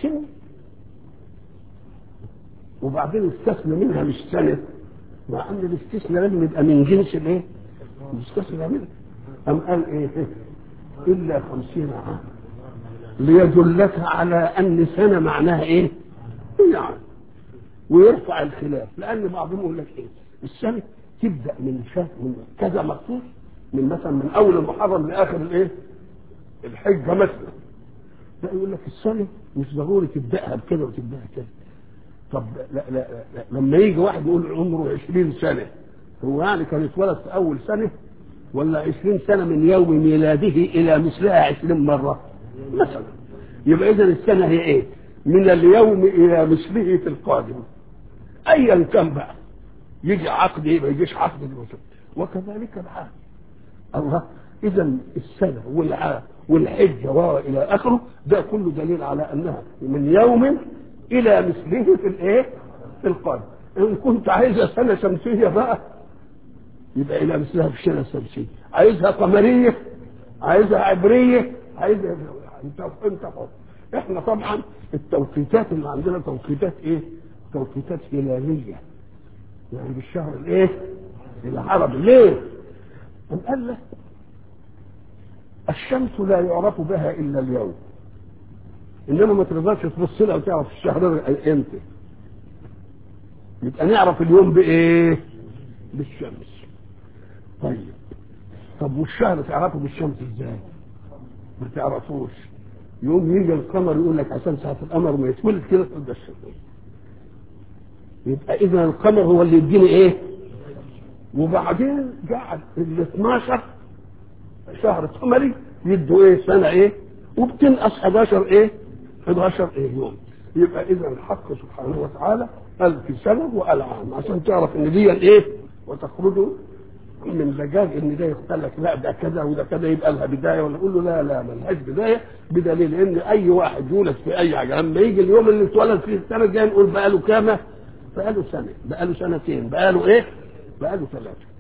وبعدين استثنى منها مش سنة مع أن الاستثناء لازم يبقى من جنس الإيه؟ المستثنى منها أم قال إيه؟ إلا خمسين عام ليدلك على أن سنة معناها إيه؟ يعني ويرفع الخلاف لأن بعضهم يقول لك إيه؟ السنة تبدأ من شهر من كذا مخصوص من مثلا من أول المحرم لآخر الإيه؟ الحجة مثلا لا يقول لك السنة مش ضروري تبدأها بكده وتبدأها كده طب لا لا لا لما يجي واحد يقول عمره 20 سنة هو يعني كان يتولد في أول سنة ولا 20 سنة من يوم ميلاده إلى مثلها 20 مرة مثلا يبقى إذا السنة هي إيه؟ من اليوم إلى مثله في القادم أيا كان بقى يجي عقد إيه ما يجيش عقد الوسط وكذلك العام الله إذا السنة والعام والحجة وإلى آخره ده كله دليل على أنها من يوم إلى مثله في الإيه؟ في القادم إن كنت عايزها سنة شمسية بقى يبقى إلى مثلها في السنة الشمسية عايزها قمرية عايزها عبرية عايزها أنت أنت حر إحنا طبعا التوقيتات اللي عندنا توقيتات إيه؟ توقيتات هلالية يعني بالشهر الإيه؟ العربي ليه؟ أم قال لك الشمس لا يعرف بها الا اليوم انما ما تقدرش تبص لها وتعرف الشهر امتى يبقى نعرف اليوم بايه بالشمس طيب طب والشهر تعرفه بالشمس ازاي ما تعرفوش يوم يجي القمر يقول لك عشان ساعة القمر ما يتولد كده تقول ده الشمس يبقى اذا القمر هو اللي يديني ايه وبعدين قعد ال 12 شهر قمري يدوا ايه سنه ايه وبتنقص 11 ايه 11 ايه يوم يبقى اذا الحق سبحانه وتعالى قال في سنه وقال عام عشان تعرف ان دي ايه وتخرج من لجاج ان ده يقول لك لا ده كذا وده كذا يبقى لها بدايه ولا اقول له لا لا ملهاش بدايه بدليل ان اي واحد يولد في اي حاجه لما يجي اليوم اللي اتولد فيه السنه الجايه نقول بقى له كام؟ بقى له سنه بقى له سنتين بقى له ايه؟ بقى له ثلاثه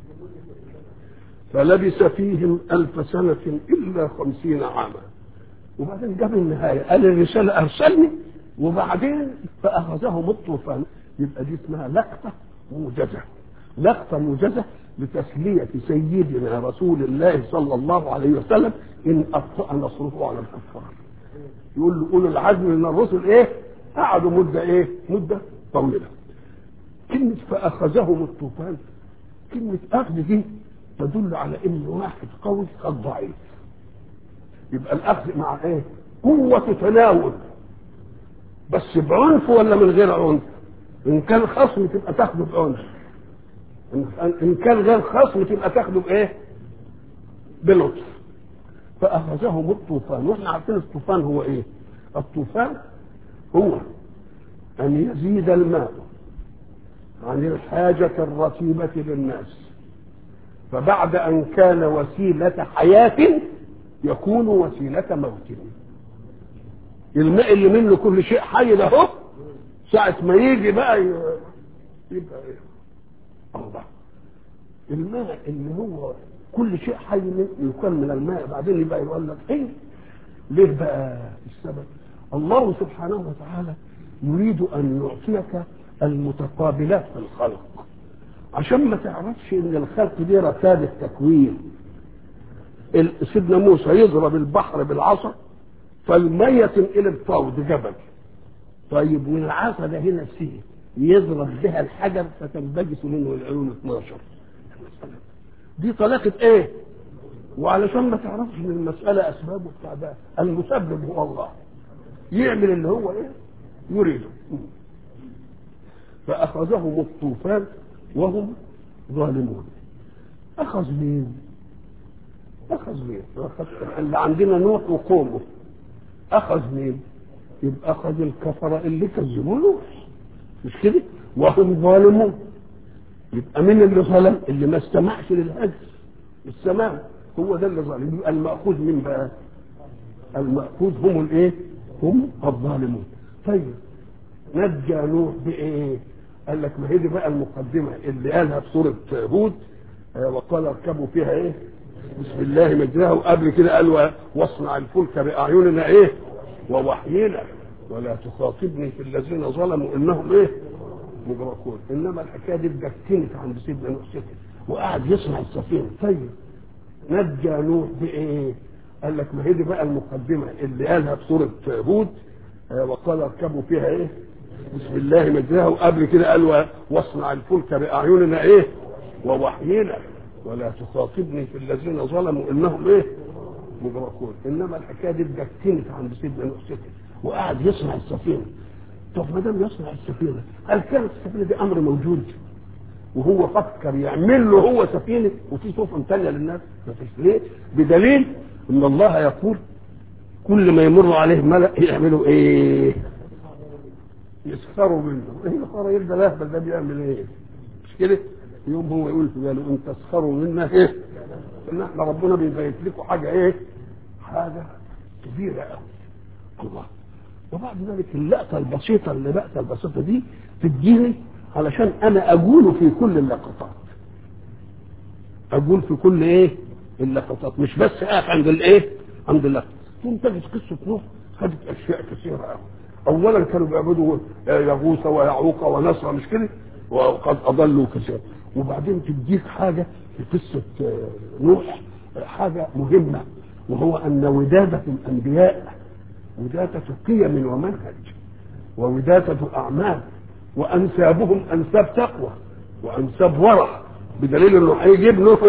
فلبث فيهم ألف سنة إلا خمسين عاما وبعدين جاب النهاية قال الرسالة أرسلني وبعدين فأخذهم الطوفان يبقى دي اسمها لقطة موجزة لقطة موجزة لتسلية سيدنا رسول الله صلى الله عليه وسلم إن أبطأ نصره على الكفار يقول له أولو العزم من الرسل إيه قعدوا مدة إيه مدة طويلة كلمة فأخذهم الطوفان كلمة أخذ دي تدل على ان واحد قوي قد ضعيف يبقى الاخذ مع ايه قوة تناول بس بعنف ولا من غير عنف ان كان خصم تبقى تاخده بعنف ان كان غير خصم تبقى تاخده بايه بلطف فاخذهم الطوفان واحنا عارفين الطوفان هو ايه الطوفان هو ان يزيد الماء عن الحاجة الرتيبة للناس فبعد أن كان وسيلة حياة يكون وسيلة موت الماء اللي منه كل شيء حي ده ساعة ما يجي بقى ي- يبقى ايه الله الماء اللي هو كل شيء حي منه يكون من الماء بعدين يبقى يقول لك ايه ليه بقى السبب الله سبحانه وتعالى يريد ان يعطيك المتقابلات في الخلق عشان ما تعرفش ان الخلق دي ركاد التكوين ال- سيدنا موسى يضرب البحر بالعصا فالمية تنقلب فوض جبل طيب والعصا ده هنا سيه يضرب بها الحجر فتنبجس منه العيون 12 دي طلاقة ايه وعلشان ما تعرفش ان المسألة اسباب وبتاع ده المسبب هو الله يعمل اللي هو ايه يريده فاخذهم الطوفان وهم ظالمون اخذ مين اخذ مين أخذ اللي عندنا نوح وقومه اخذ مين يبقى اخذ الكفرة اللي كذبوا نوح مش كده وهم ظالمون يبقى مين اللي ظلم اللي ما استمعش للهجر السماع هو ده اللي ظالم يبقى المأخوذ من بقى المأخوذ هم الايه هم الظالمون طيب نجى نوح بايه قال لك ما هي دي بقى المقدمه اللي قالها في سوره هود آه، وقال اركبوا فيها ايه بسم الله مجراها وقبل كده قال و- واصنع الفلك باعيننا ايه ووحينا ولا تخاطبني في الذين ظلموا انهم ايه مغرقون انما الحكايه دي اتجكنت عند سيدنا نوح سكت وقعد يصنع السفينه طيب نجى نوح بايه قال لك ما هي دي بقى المقدمه اللي قالها في سوره هود آه، وقال اركبوا فيها ايه بسم الله مجراها وقبل كده قال و- واصنع الفلك باعيننا ايه ووحينا ولا تخاطبني في الذين ظلموا انهم ايه مغرقون انما الحكايه دي اتجكنت عند سيدنا نوح سكت وقعد يصنع السفينه طب ما دام يصنع السفينه هل كانت السفينه دي امر موجود وهو فكر يعمل له هو سفينه وفي سفن ثانيه للناس ما فيش ليه بدليل ان الله يقول كل ما يمر عليه ملأ يعملوا ايه يسخروا منه ايه يا يبدا الاهبل ده بيعمل ايه مش كده يوم هو يقول في باله ان تسخروا منا ايه ان احنا ربنا بيبيت لكم حاجه ايه حاجه كبيره قوي الله وبعد ذلك اللقطه البسيطه اللي لقطه البسيطه دي تديني علشان انا اقول في كل اللقطات اقول في كل ايه اللقطات مش بس اقف عند الايه عند اللقطه ثم تجد قصه نوح خدت اشياء كثيره قوي اولا كانوا بيعبدوا يغوث ويعوق ونصر مش كده وقد اضلوا كثيرا وبعدين تديك حاجه في قصه آه، نوح آه، حاجه مهمه وهو ان وداده الانبياء وداده قيم ومنهج ووداده اعمال وانسابهم انساب تقوى وانساب ورع بدليل انه هيجيب نوح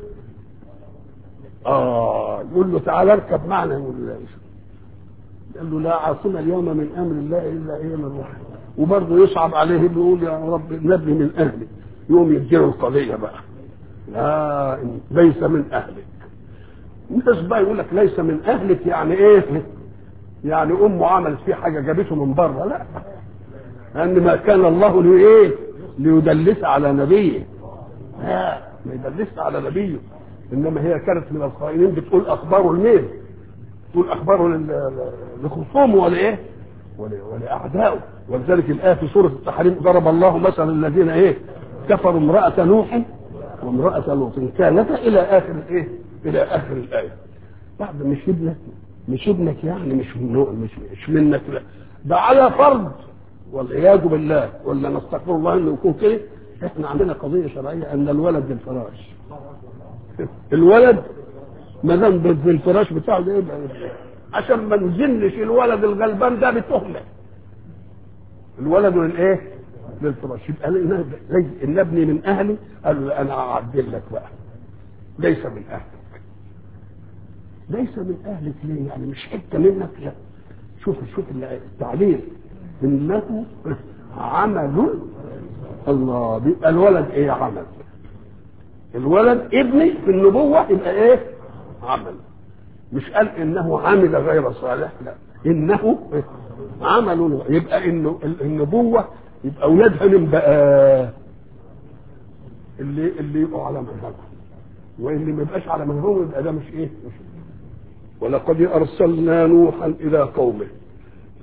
اه يقول له تعالى اركب معنا يقول له لا قال له لا عاصم اليوم من امر الله الا ايه من رحم وبرضه يصعب عليه بيقول يا رب نبني من اهلي يقوم يديله القضيه بقى لا ليس من اهلك الناس بقى يقول لك ليس من اهلك يعني ايه يعني امه عملت فيه حاجه جابته من بره لا لان ما كان الله لايه ليدلس على نبيه لا ما يدلس على نبيه انما هي كانت من الخائنين بتقول اخباره لمين تقول اخباره لل- لخصومه ولا ايه ولا- ولاعدائه ولذلك الايه في سوره التحريم ضرب الله مثلا الذين ايه كفروا امراه نوح وامراه لوط كانتا الى اخر الايه الى اخر الايه بعد مش ابنك مش ابنك يعني مش من نوع- مش مش منك لا ده على فرض والعياذ بالله ولا نستغفر الله انه يكون كده احنا عندنا قضيه شرعيه ان الولد بالفراش الولد ما دام بالفراش بتاعه ده يبقى عشان ما نزلش الولد الغلبان ده بتهمه الولد للايه؟ للفراش يبقى لنا- لي- ان ابني من اهلي قال له انا اعدل لك بقى ليس من اهلك ليس من اهلك ليه؟ يعني مش حته منك لا شوف شوف التعليل انه عمل الله بيبقى الولد ايه عمل الولد ابني في النبوة يبقى ايه عمل مش قال انه عمل غير صالح لا انه عمل يبقى انه النبوة يبقى اولادها من بقى اللي اللي يبقوا على منهجهم واللي ما يبقاش على منهجهم يبقى ده مش ايه مش ولقد ارسلنا نوحا الى قومه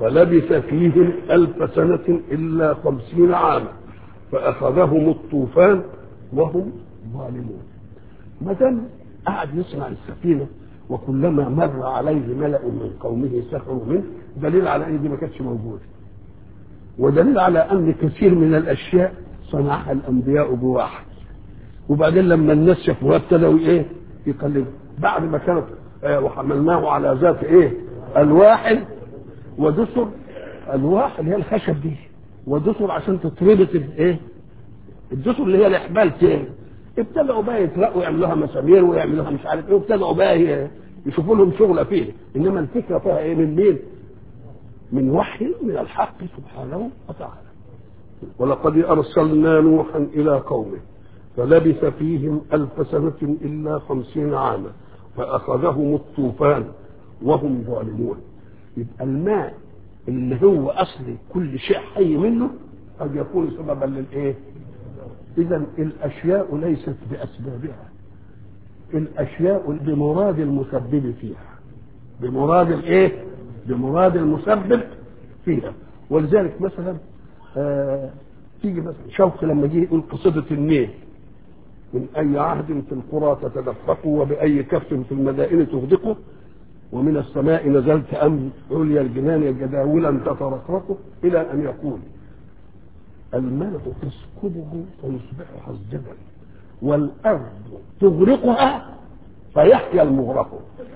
فلبث فيهم ألف سنة إلا خمسين عاما فأخذهم الطوفان وهم ظالمون ما دام قعد يصنع السفينة وكلما مر عليه ملأ من قومه سخروا منه دليل على ان دي ما كانتش موجوده ودليل على ان كثير من الاشياء صنعها الانبياء بواحد وبعدين لما الناس شافوها ابتدوا ايه يقلدوا بعد ما كانت آه وحملناه على ذات ايه الواح ودسر الواح اللي هي الخشب دي ودسر عشان تتربط الايه الدسر اللي هي الاحبال تاني ابتدأوا بقى يترقوا يعملوها مسامير ويعملوها مش عارف ايه وابتدأوا بقى يشوفوا لهم شغلة فيه انما الفكرة فيها ايه من مين؟ من وحي من الحق سبحانه وتعالى ولقد أرسلنا نوحا إلى قومه فلبث فيهم ألف سنة إلا خمسين عاما فأخذهم الطوفان وهم ظالمون يبقى الماء اللي هو أصل كل شيء حي منه قد يكون سببا للإيه؟ إذا الأشياء ليست بأسبابها الأشياء بمراد المسبب فيها بمراد الإيه؟ بمراد المسبب فيها ولذلك مثلا آه تيجي مثلا شوقي لما جه يقول قصيدة النيل من أي عهد في القرى تتدفقوا وبأي كف في المدائن تغدقوا ومن السماء نزلت أم عليا الجنان جداولا تترقرقوا إلى أن يقول الماء تسكبه فيصبح حزجبا والأرض تغرقها فيحيا المغرق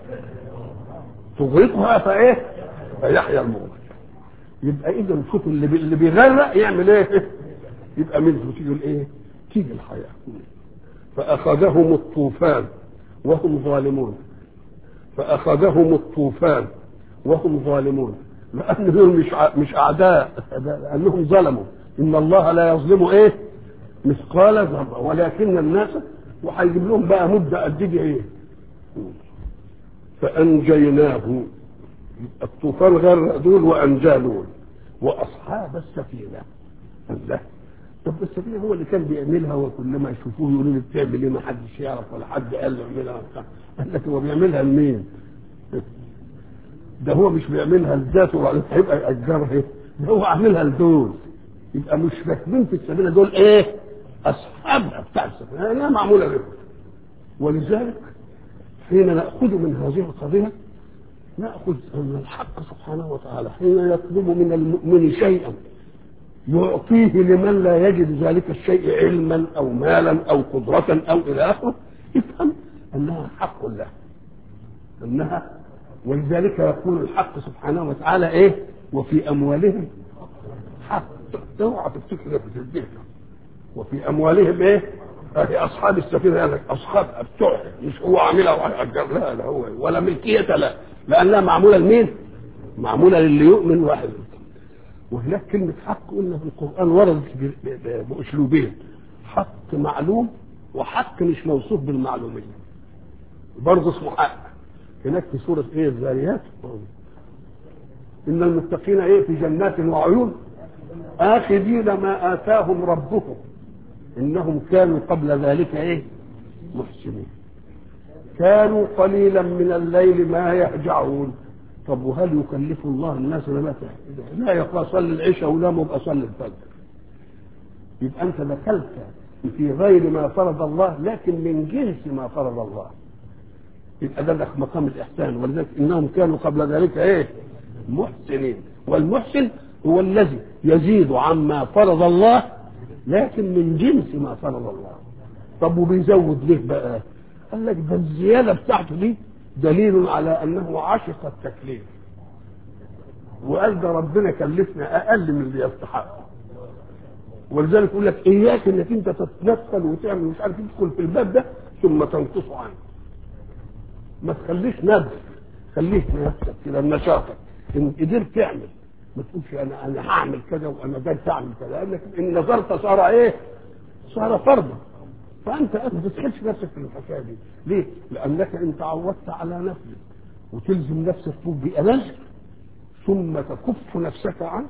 تغرقها فايه فيحيا المغرق يبقى اذا شوف اللي بي اللي بيغرق يعمل ايه يبقى منه تيجي الايه تيجي الحياه فاخذهم الطوفان وهم ظالمون فاخذهم الطوفان وهم ظالمون لان دول مش ع... مش اعداء لانهم ظلموا ان الله لا يظلم ايه مثقال ذره ولكن الناس وهيجيب لهم بقى مده قد ايه فأنجيناه الطوفان غرق دول وأنجى دول وأصحاب السفينة الله طب السفينة هو اللي كان بيعملها وكل ما يشوفوه يقولوا له بتعمل ايه ما حدش يعرف ولا حد قال له اعملها قال لك هو بيعملها لمين؟ ده هو مش بيعملها لذاته وبعدين هيبقى يأجرها ايه؟ ده هو عاملها لدول يبقى مش راكبين في السفينة دول ايه؟ أصحابها بتاع السفينة لأنها معمولة لهم ولذلك حين نأخذ من هذه القضية نأخذ أن الحق سبحانه وتعالى حين يطلب من المؤمن شيئا يعطيه لمن لا يجد ذلك الشيء علما أو مالا أو قدرة أو إلى آخره افهم أنها حق له أنها ولذلك يقول الحق سبحانه وتعالى إيه وفي أموالهم حق اوعى تفتكر في البيت وفي أموالهم إيه هي اصحاب السفينه قال لك اصحاب بتوع مش هو عاملها وهيأجر لا لا هو ولا ملكيه لا لانها معموله لمين؟ معموله للي يؤمن واحد وهناك كلمه حق قلنا في القران وردت باسلوبين حق معلوم وحق مش موصوف بالمعلوميه برضه اسمه حق هناك في سوره ايه الذاريات ان المتقين ايه في جنات وعيون اخذين ما اتاهم ربهم انهم كانوا قبل ذلك ايه محسنين كانوا قليلا من الليل ما يهجعون طب وهل يكلف الله الناس ما لا يقول صلي العشاء ونام وابقى صلي الفجر يبقى انت دخلت في غير ما فرض الله لكن من جنس ما فرض الله يبقى ده لك مقام الاحسان ولذلك انهم كانوا قبل ذلك ايه محسنين والمحسن هو الذي يزيد عما فرض الله لكن من جنس ما فرض الله طب وبيزود ليه بقى قال لك ده الزياده بتاعته دي دليل على انه عشق التكليف وقال ده ربنا كلفنا اقل من اللي يستحق ولذلك يقول لك اياك انك انت تتنفل وتعمل مش عارف تدخل في الباب ده ثم تنقص عنه ما تخليش نبذ خليك نفسك كده نشاطك ان قدرت تعمل ما تقولش انا انا هعمل كذا وانا جاي اعمل كذا لانك ان نظرت صار ايه؟ صار فرضا فانت ما تدخلش نفسك في الحكايه دي ليه؟ لانك ان تعودت على نفسك وتلزم نفسك فوق بأمانك ثم تكف نفسك عنه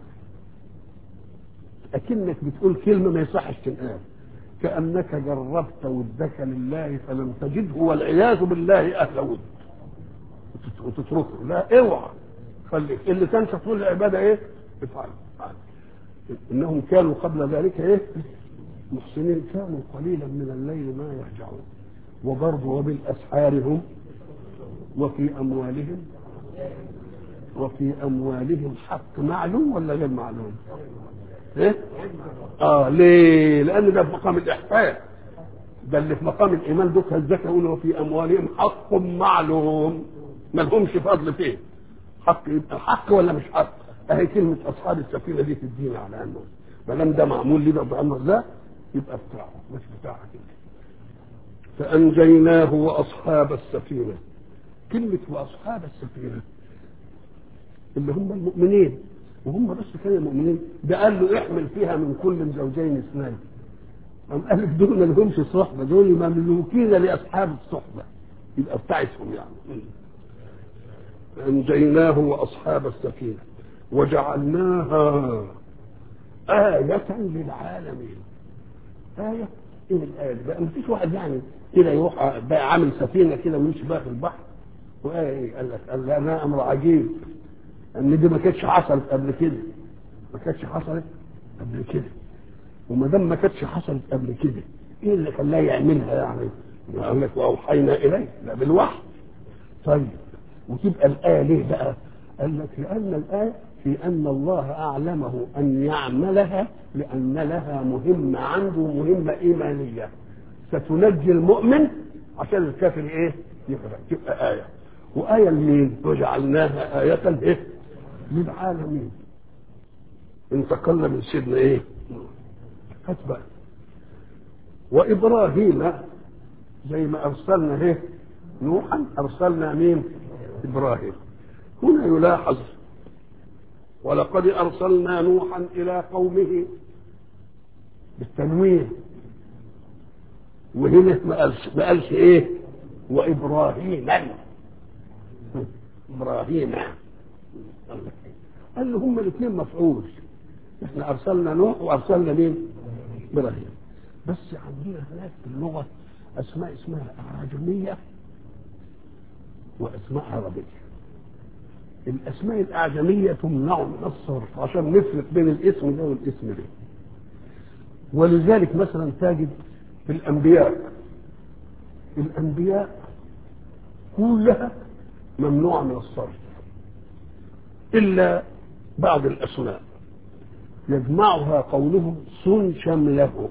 اكنك بتقول كلمه ما يصحش تنقال كانك جربت ودك لله فلم تجده والعياذ بالله اهل ود وتتركه لا اوعى خليك اللي كان تطول العباده ايه افعل افعل. انهم كانوا قبل ذلك ايه محسنين كانوا قليلا من الليل ما يهجعون وبرضه وبالاسحار هم وفي اموالهم وفي اموالهم حق معلوم ولا غير معلوم ايه اه ليه لان ده في مقام الاحسان ده اللي في مقام الايمان دوك الزكاه يقولوا وفي اموالهم حق معلوم ما لهمش فضل فيه حق يبقى حق ولا مش حق اهي كلمه اصحاب السفينه دي تدينا على انه ما دام ده معمول لنا بامر ده يبقى بتاعه مش بتاعك انت فانجيناه واصحاب السفينه كلمه واصحاب السفينه اللي هم المؤمنين وهم بس كانوا المؤمنين ده قال له احمل فيها من كل زوجين اثنين قام قال لك دول ما لهمش صحبه دول مملوكين لاصحاب الصحبه يبقى بتاعتهم يعني أنجيناه وأصحاب السفينة وجعلناها آية للعالمين آية إيه الآية دي بقى مفيش واحد يعني كده يروح بقى عامل سفينة كده ويمشي بقى في البحر وآية إيه قال لك قال لنا أمر عجيب إن دي ما كانتش حصلت قبل كده ما كانتش حصلت قبل كده وما دام ما كانتش حصلت قبل كده ايه اللي خلاه يعملها يعني؟ قال لك واوحينا اليه لا بالوحي طيب وتبقى الآية ليه بقى؟ قال لك لأن الآية في أن الله أعلمه أن يعملها لأن لها مهمة عنده مهمة إيمانية ستنجي المؤمن عشان الكافر إيه؟ يقرأ تبقى آية وآية لمين؟ وجعلناها آية إيه؟ للعالمين انتقلنا من سيدنا إيه؟ هات بقى وإبراهيم زي ما أرسلنا إيه؟ نوحا أرسلنا مين؟ إبراهيم هنا يلاحظ ولقد أرسلنا نوحا إلى قومه بالتنوين وهنا ما قالش ما قالش إيه وإبراهيم إبراهيم قال له هم الاثنين مفعول احنا أرسلنا نوح وأرسلنا مين؟ إبراهيم بس عندنا هناك في اللغة أسماء اسمها أعجمية واسماء عربيه الاسماء الاعجميه تمنع من الصرف عشان نفرق بين الاسم ده والاسم ده ولذلك مثلا تجد في الانبياء الانبياء كلها ممنوعه من الصرف الا بعض الاسماء يجمعها قوله صن شمله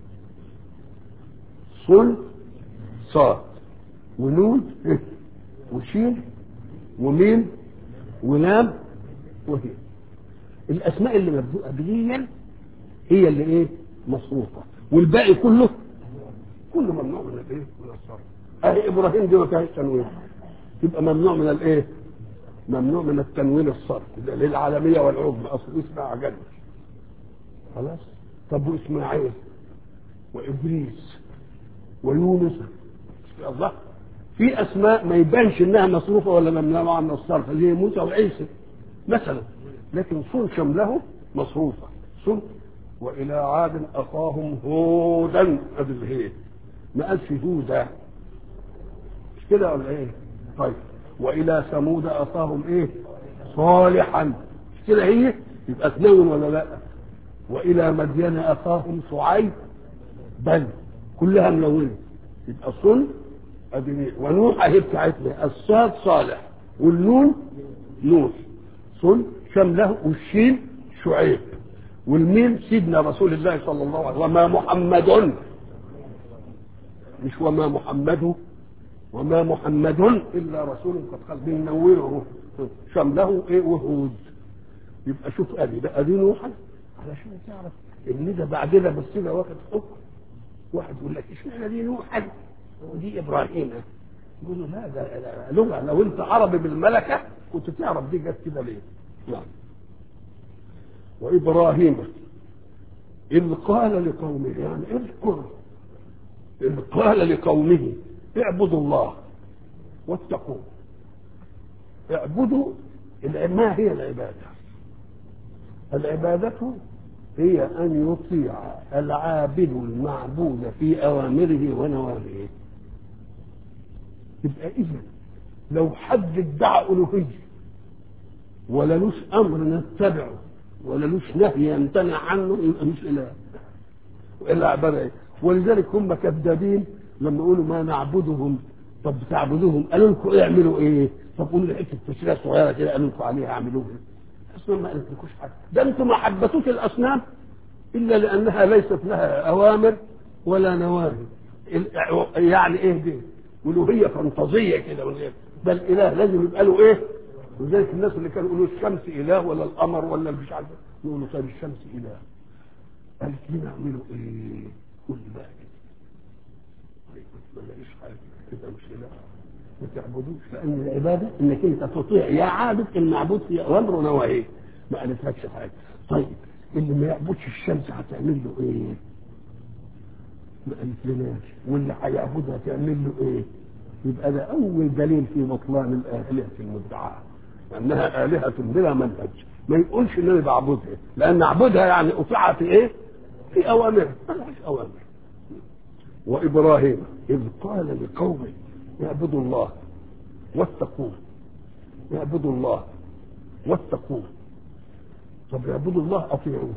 صن صاد ونون وشين وميم ولام وهي الاسماء اللي مبدوءه بديا هي اللي ايه مصروفه والباقي كله كله ممنوع من الايه من الصرف اهي ابراهيم دي ما فيهاش تنوين يبقى ممنوع من الايه ممنوع من التنوين الصرف ده للعالميه والعظمى اصل اسمها عجل خلاص طب واسماعيل وادريس ويونس الله في اسماء ما يبانش انها مصروفه ولا ممنوعه من الصرف زي موسى وعيسى مثلا لكن صن شمله مصروفه صن والى عاد اخاهم هودا ادي الهي ما قالش هودا مش كده ولا ايه؟ طيب والى ثمود اخاهم ايه؟ صالحا مش كده هي؟ يبقى تنون ولا لا؟ والى مدين اخاهم شعيب بل كلها ملونه يبقى صن ادي ونوح اهي بتاعتنا الصاد صالح والنون نوح صن شمله والشين شعيب والميم سيدنا رسول الله صلى الله عليه وسلم وما محمد مش وما محمد وما محمد الا رسول قد خلق بنوره شمله ايه وهود يبقى شوف ادي ده ادي نوحا علشان تعرف ان ده بعدنا بس كده واخد حكم واحد يقول لك اشمعنى دي نوحا ودي ابراهيم يقول له لا ده لغه لو انت عربي بالملكه كنت تعرف دي جت كده ليه نعم وابراهيم اذ قال لقومه يعني اذكر اذ قال لقومه اعبدوا الله واتقوه اعبدوا ما هي العباده العباده هي ان يطيع العابد المعبود في اوامره ونواهيه يبقى اذا لو حد ادعى الوهيه ولا لوش امر نتبعه ولا لوش نهي يمتنع عنه يبقى مش اله والا عباره ايه ولذلك هم كذابين لما يقولوا ما نعبدهم طب بتعبدوهم قالوا لكم ايه اعملوا ايه طب قولوا لي حته تشريع صغيره كده قالوا لكم عليها اعملوها اصلا ما قالتلكوش حاجه ده انتم ما حبتوش الاصنام الا لانها ليست لها اوامر ولا نواهي يعني ايه دي الوهيه فانتازيه كده من غير ده الاله لازم يبقى له ايه ولذلك الناس اللي كانوا يقولوا الشمس اله ولا القمر ولا مش عارف يقولوا طيب الشمس اله قالت لنا اعملوا ايه قول لي بقى كده طيب ما لاقيش حاجه كده مش اله ما تعبدوش لان العباده انك انت تطيع يا عابد المعبود في اوامر ونواهي ما قالتلكش حاجه طيب اللي ما يعبدش الشمس هتعمل له ايه؟ ما قالتلناش واللي هيعبدها تعمل له ايه؟ يبقى ده اول دليل في بطلان الالهه المدعاه انها الهه بلا منهج ما يقولش ان انا بعبدها لان اعبدها يعني اطيعها في ايه؟ في اوامرها ملهاش اوامر وابراهيم اذ قال لقومه اعبدوا الله واتقوه اعبدوا الله واتقوه طب اعبدوا الله اطيعوه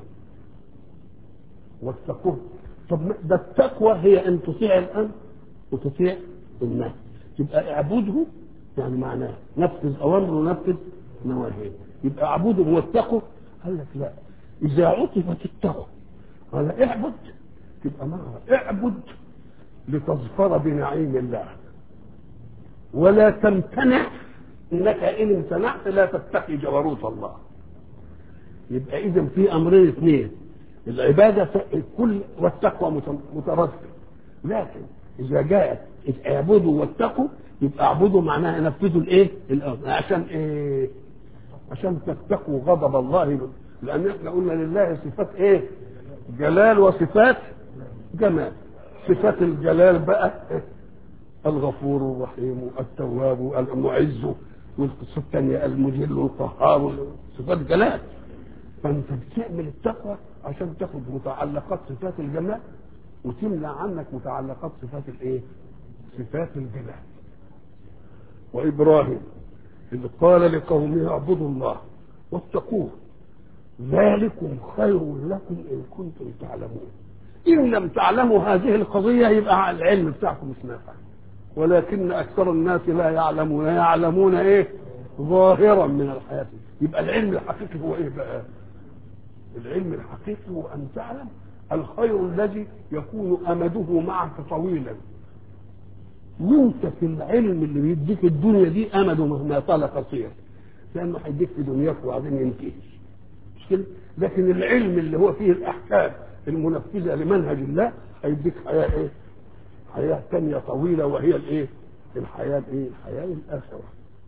واتقوه طب ده التقوى هي ان تطيع الامر وتطيع النهي يبقى اعبده يعني معناه نفذ اوامره ونفذ نواهيه يبقى اعبده واتقوا قال لك لا اذا عطفت التقوى قال اعبد تبقى معها اعبد لتظفر بنعيم الله ولا تمتنع انك ان امتنعت لا تتقي جبروت الله يبقى اذا في امرين اثنين العباده كل والتقوى مترتب لكن اذا جاءت اعبدوا واتقوا يبقى اعبدوا معناها نفذوا الايه؟ الامر عشان ايه؟ عشان تتقوا غضب الله لان احنا قلنا لله صفات ايه؟ جلال وصفات جمال صفات الجلال بقى الغفور الرحيم التواب المعز والصفة الثانية المجل القهار صفات جلال فانت بتعمل التقوى عشان تاخد متعلقات صفات الجمال وتمنع عنك متعلقات صفات الايه؟ صفات الجلال وابراهيم اذ قال لقومه اعبدوا الله واتقوه ذلكم خير لكم ان كنتم تعلمون ان لم تعلموا هذه القضيه يبقى العلم بتاعكم مش نافع ولكن اكثر الناس لا يعلمون يعلمون ايه ظاهرا من الحياه يبقى العلم الحقيقي هو ايه بقى العلم الحقيقي هو ان تعلم الخير الذي يكون امده معك طويلا وانت في العلم اللي بيديك الدنيا دي امده مهما طال قصير لانه هيديك في دنياك وبعدين ينتهي مش كده لكن العلم اللي هو فيه الاحكام المنفذه لمنهج الله هيديك حياه ايه حياه ثانيه طويله وهي الايه الحياه الايه الحياه الاخره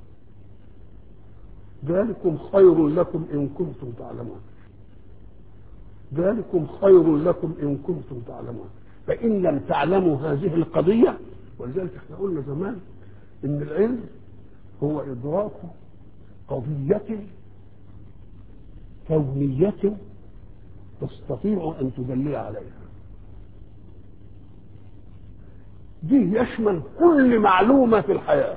ذلكم خير لكم ان كنتم تعلمون ذلكم خير لكم ان كنتم تعلمون فان لم تعلموا هذه القضيه ولذلك احنا قلنا زمان ان العلم هو ادراك قضيه كونيه تستطيع ان تدلل عليها دي يشمل كل معلومه في الحياه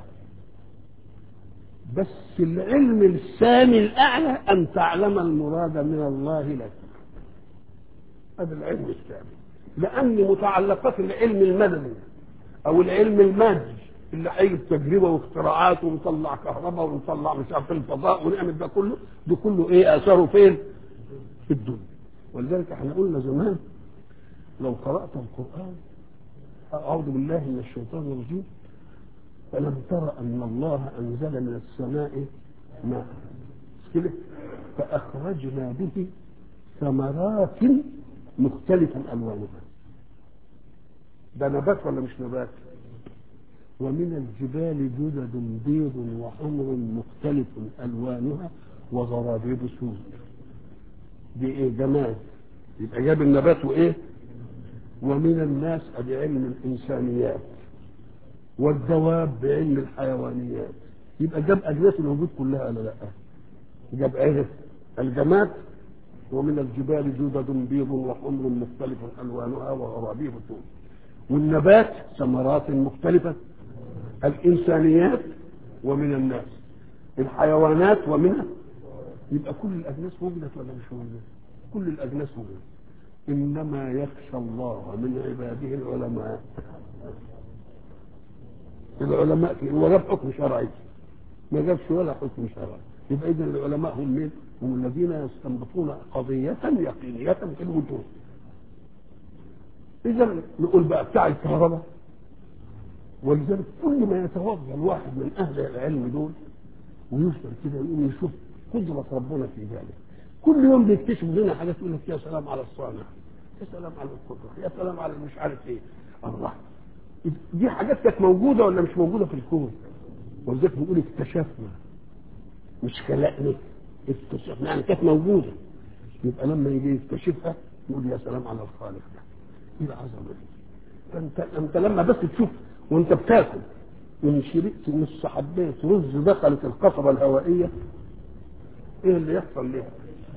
بس العلم السامي الاعلى ان تعلم المراد من الله لك هذا العلم السامي لان متعلقات العلم المدني او العلم المادي اللي هيجي تجربه واختراعات ونطلع كهرباء ونطلع مش عارف الفضاء ونعمل ده كله ده كله ايه اثاره فين؟ في الدنيا ولذلك احنا قلنا زمان لو قرات القران اعوذ بالله من الشيطان الرجيم فلم تر ان الله انزل من السماء ماء كده فاخرجنا به ثمرات مختلفا الوانها ده نبات ولا مش نبات ومن الجبال جدد بيض وحمر مختلف الوانها وغرابيب سود دي ايه جمال يبقى جاب النبات وايه ومن الناس بعلم الانسانيات والدواب بعلم الحيوانيات يبقى جاب اجناس الوجود كلها ولا لا جاب ايه الجماد ومن الجبال جدد بيض وحمر مختلف الوانها وغرابيب سود والنبات ثمرات مختلفة الإنسانيات ومن الناس الحيوانات ومن يبقى كل الاجناس وجدت ولا مش وجدت كل الاجناس وجدت انما يخشى الله من عباده العلماء العلماء هو جاب حكم شرعي ما جابش ولا حكم شرعي يبقى اذا العلماء هم مين؟ هم الذين يستنبطون قضية يقينية في الوجود إذا نقول بقى بتاع الكهرباء ولذلك كل ما يتوضا الواحد من أهل العلم دول ويوصل كده يقوم يشوف قدرة ربنا في ذلك كل يوم بيكتشف لنا حاجات يقول لك يا سلام على الصانع يا سلام على القدرة يا سلام على مش عارف ايه الله دي حاجات كانت موجودة ولا مش موجودة في الكون ولذلك بنقول اكتشفنا مش خلقنا اكتشفنا يعني كانت موجودة يبقى لما يجي يكتشفها يقول يا سلام على الخالق ده ايه العظمة دي فانت انت لما بس تشوف وانت بتاكل من شريكة نص حباية رز دخلت القصبة الهوائية ايه اللي يحصل ليها؟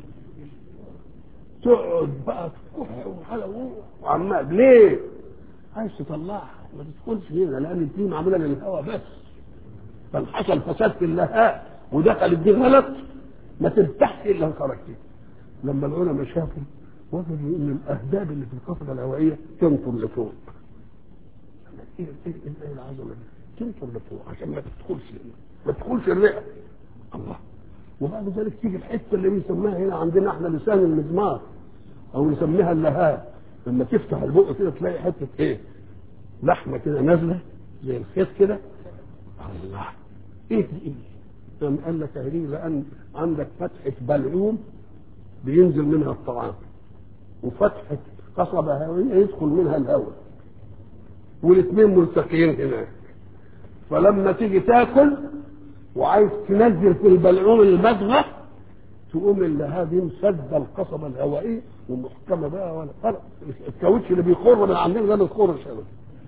تقعد بقى تكح وحلو وعمال ليه؟ عايز تطلعها ما تدخلش هنا لان دي معموله للهواء بس فحصل فساد في اللهاء ودخلت دي غلط ما ترتاحش الا خرجت لما العلماء شافوا وجدوا ان الاهداب اللي في القصبه الهوائيه تنطر لفوق ايه ايه ايه العظمه دي تنطر لفوق عشان ما تدخلش ما تدخلش الرئه الله وبعد ذلك تيجي الحته اللي بنسميها هنا عندنا احنا لسان المزمار او نسميها اللهاء لما تفتح البق كده تلاقي حته ايه لحمه كده نازله زي الخيط كده الله ايه دي ايه قام قال لك اهلي لان عندك فتحه بلعوم بينزل منها الطعام وفتحه قصبه هوائيه يدخل منها الهواء والاثنين ملتقيين هناك فلما تيجي تاكل وعايز تنزل في البلعوم المضغه تقوم اللي هذه مسد القصبة الهوائية ومحكمة بقى ولا خلاص الكاوتش اللي بيخر من عندنا ده ما يخرش ابدا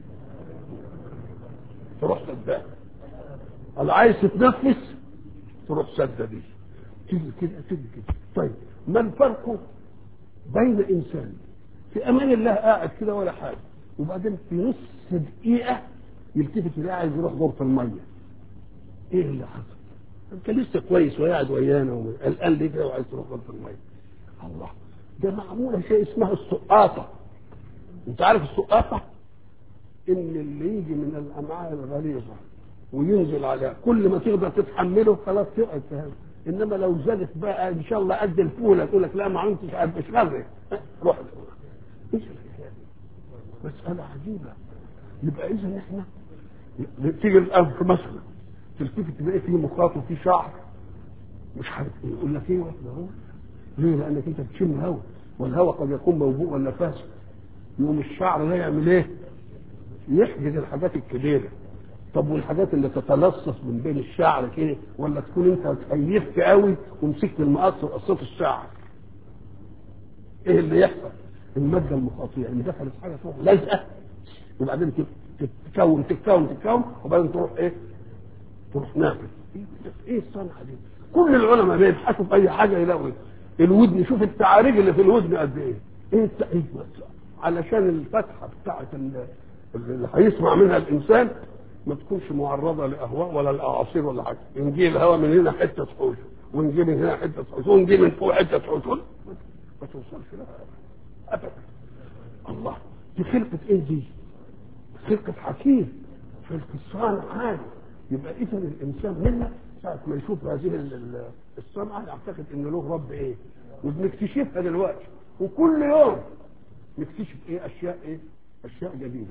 تروح سدها اللي عايز تتنفس تروح سدة دي تيجي كده تيجي كده طيب ما الفرق بين انسان في امان الله قاعد كده ولا حاجه وبعدين في نص دقيقه يلتفت يلاقي عايز يروح غرفه الميه ايه اللي حصل؟ انت لسه كويس وقاعد ويانا وقلقان ليه كده وعايز تروح غرفه الميه الله ده معموله شيء اسمها السقاطه انت عارف السقاطه ان اللي يجي من الامعاء الغليظه وينزل على كل ما تقدر تتحمله خلاص تقعد في هذا انما لو زادت بقى ان شاء الله قد الفوله تقول لك لا ما عملتش مش غرق روح ايش الحكايه مساله عجيبه يبقى اذا احنا تيجي الان في مصر تلتفت تلاقي فيه مخاط وفيه شعر مش عارف ايه يقول لك ايه واحده اهو ليه؟ لانك انت بتشم الهواء والهواء قد يكون موبوء ولا فاسد يقوم الشعر ده يعمل ايه؟ يحجز الحاجات الكبيره طب والحاجات اللي تتلصص من بين الشعر كده ولا تكون انت اتكيفت قوي ومسكت المقص وقصيت الشعر ايه اللي يحصل؟ الماده المخاطيه ان دخلت حاجه تروح لازقه وبعدين تتكون تتكون تتكون وبعدين تروح ايه؟ تروح نافذ ايه الصنعه دي؟ كل العلماء بيبحثوا في اي حاجه يلاقوا الودن شوف التعاريج اللي في الودن قد ايه؟ ايه التأييد علشان الفتحه بتاعت اللي هيسمع منها الانسان ما تكونش معرضه لاهواء ولا لاعاصير ولا حاجه نجيب الهواء من هنا حته تحوش ونجيب من هنا حته تحوش ونجيب من فوق حته تحوش ما توصلش لها ابدا الله دي خلقه ايه دي؟ خلقه حكيم خلقه صانع عالي يبقى اذا الانسان منا ساعه ما يشوف هذه الصنعه يعتقد ان له رب ايه؟ وبنكتشفها دلوقتي وكل يوم نكتشف ايه اشياء ايه؟ اشياء جديده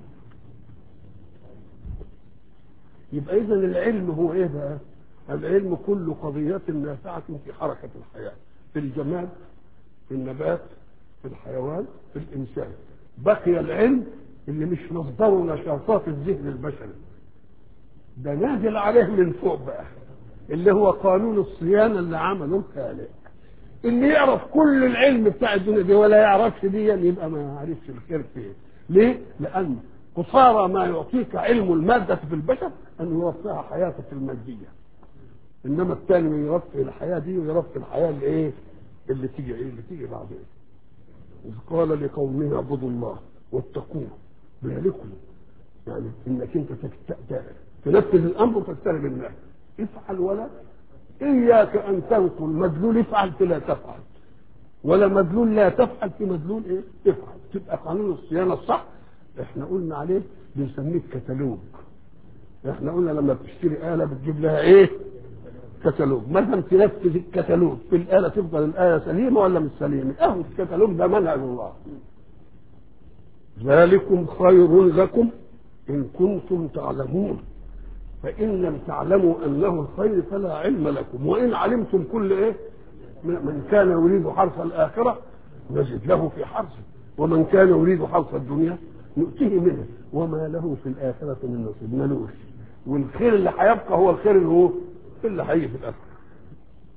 يبقى اذا العلم هو ايه بقى؟ العلم كل قضية نافعة في حركة الحياة في الجماد في النبات في الحيوان في الإنسان بقي العلم اللي مش مصدره نشاطات الذهن البشري ده نازل عليه من فوق بقى اللي هو قانون الصيانة اللي عمله الخالق اللي يعرف كل العلم بتاع الدنيا دي ولا يعرفش دي يبقى ما عرفش الخير فيه ليه؟ لأن قصارى ما يعطيك علم المادة في البشر أن يوفيها حياتك المادية إنما الثاني يرفع الحياة دي ويرفع الحياة اللي إيه؟ اللي تيجي إيه؟ اللي تيجي بعدين إذ قال لقومه اعبدوا الله واتقوه ذلكم يعني إنك أنت تنفذ الأمر وتجتنب النهي افعل ولا إياك أن تنقل مدلول افعل فلا تفعل ولا مدلول لا تفعل في مدلول إيه؟ افعل تبقى قانون الصيانة الصح احنا قلنا عليه بنسميه كتالوج احنا قلنا لما بتشتري آلة بتجيب لها ايه كتالوج ما دام تنفذ الكتالوج في الآلة تفضل الآلة سليمة ولا مش سليمة اهو الكتالوج ده منهج الله ذلكم خير لكم إن كنتم تعلمون فإن لم تعلموا أنه الخير فلا علم لكم وإن علمتم كل إيه من كان يريد حرث الآخرة نجد له في حرثه ومن كان يريد حرث الدنيا نؤتيه منه وما له في الآخرة من نصيب ملوش والخير اللي هيبقى هو الخير اللي هو اللي هيجي في الآخرة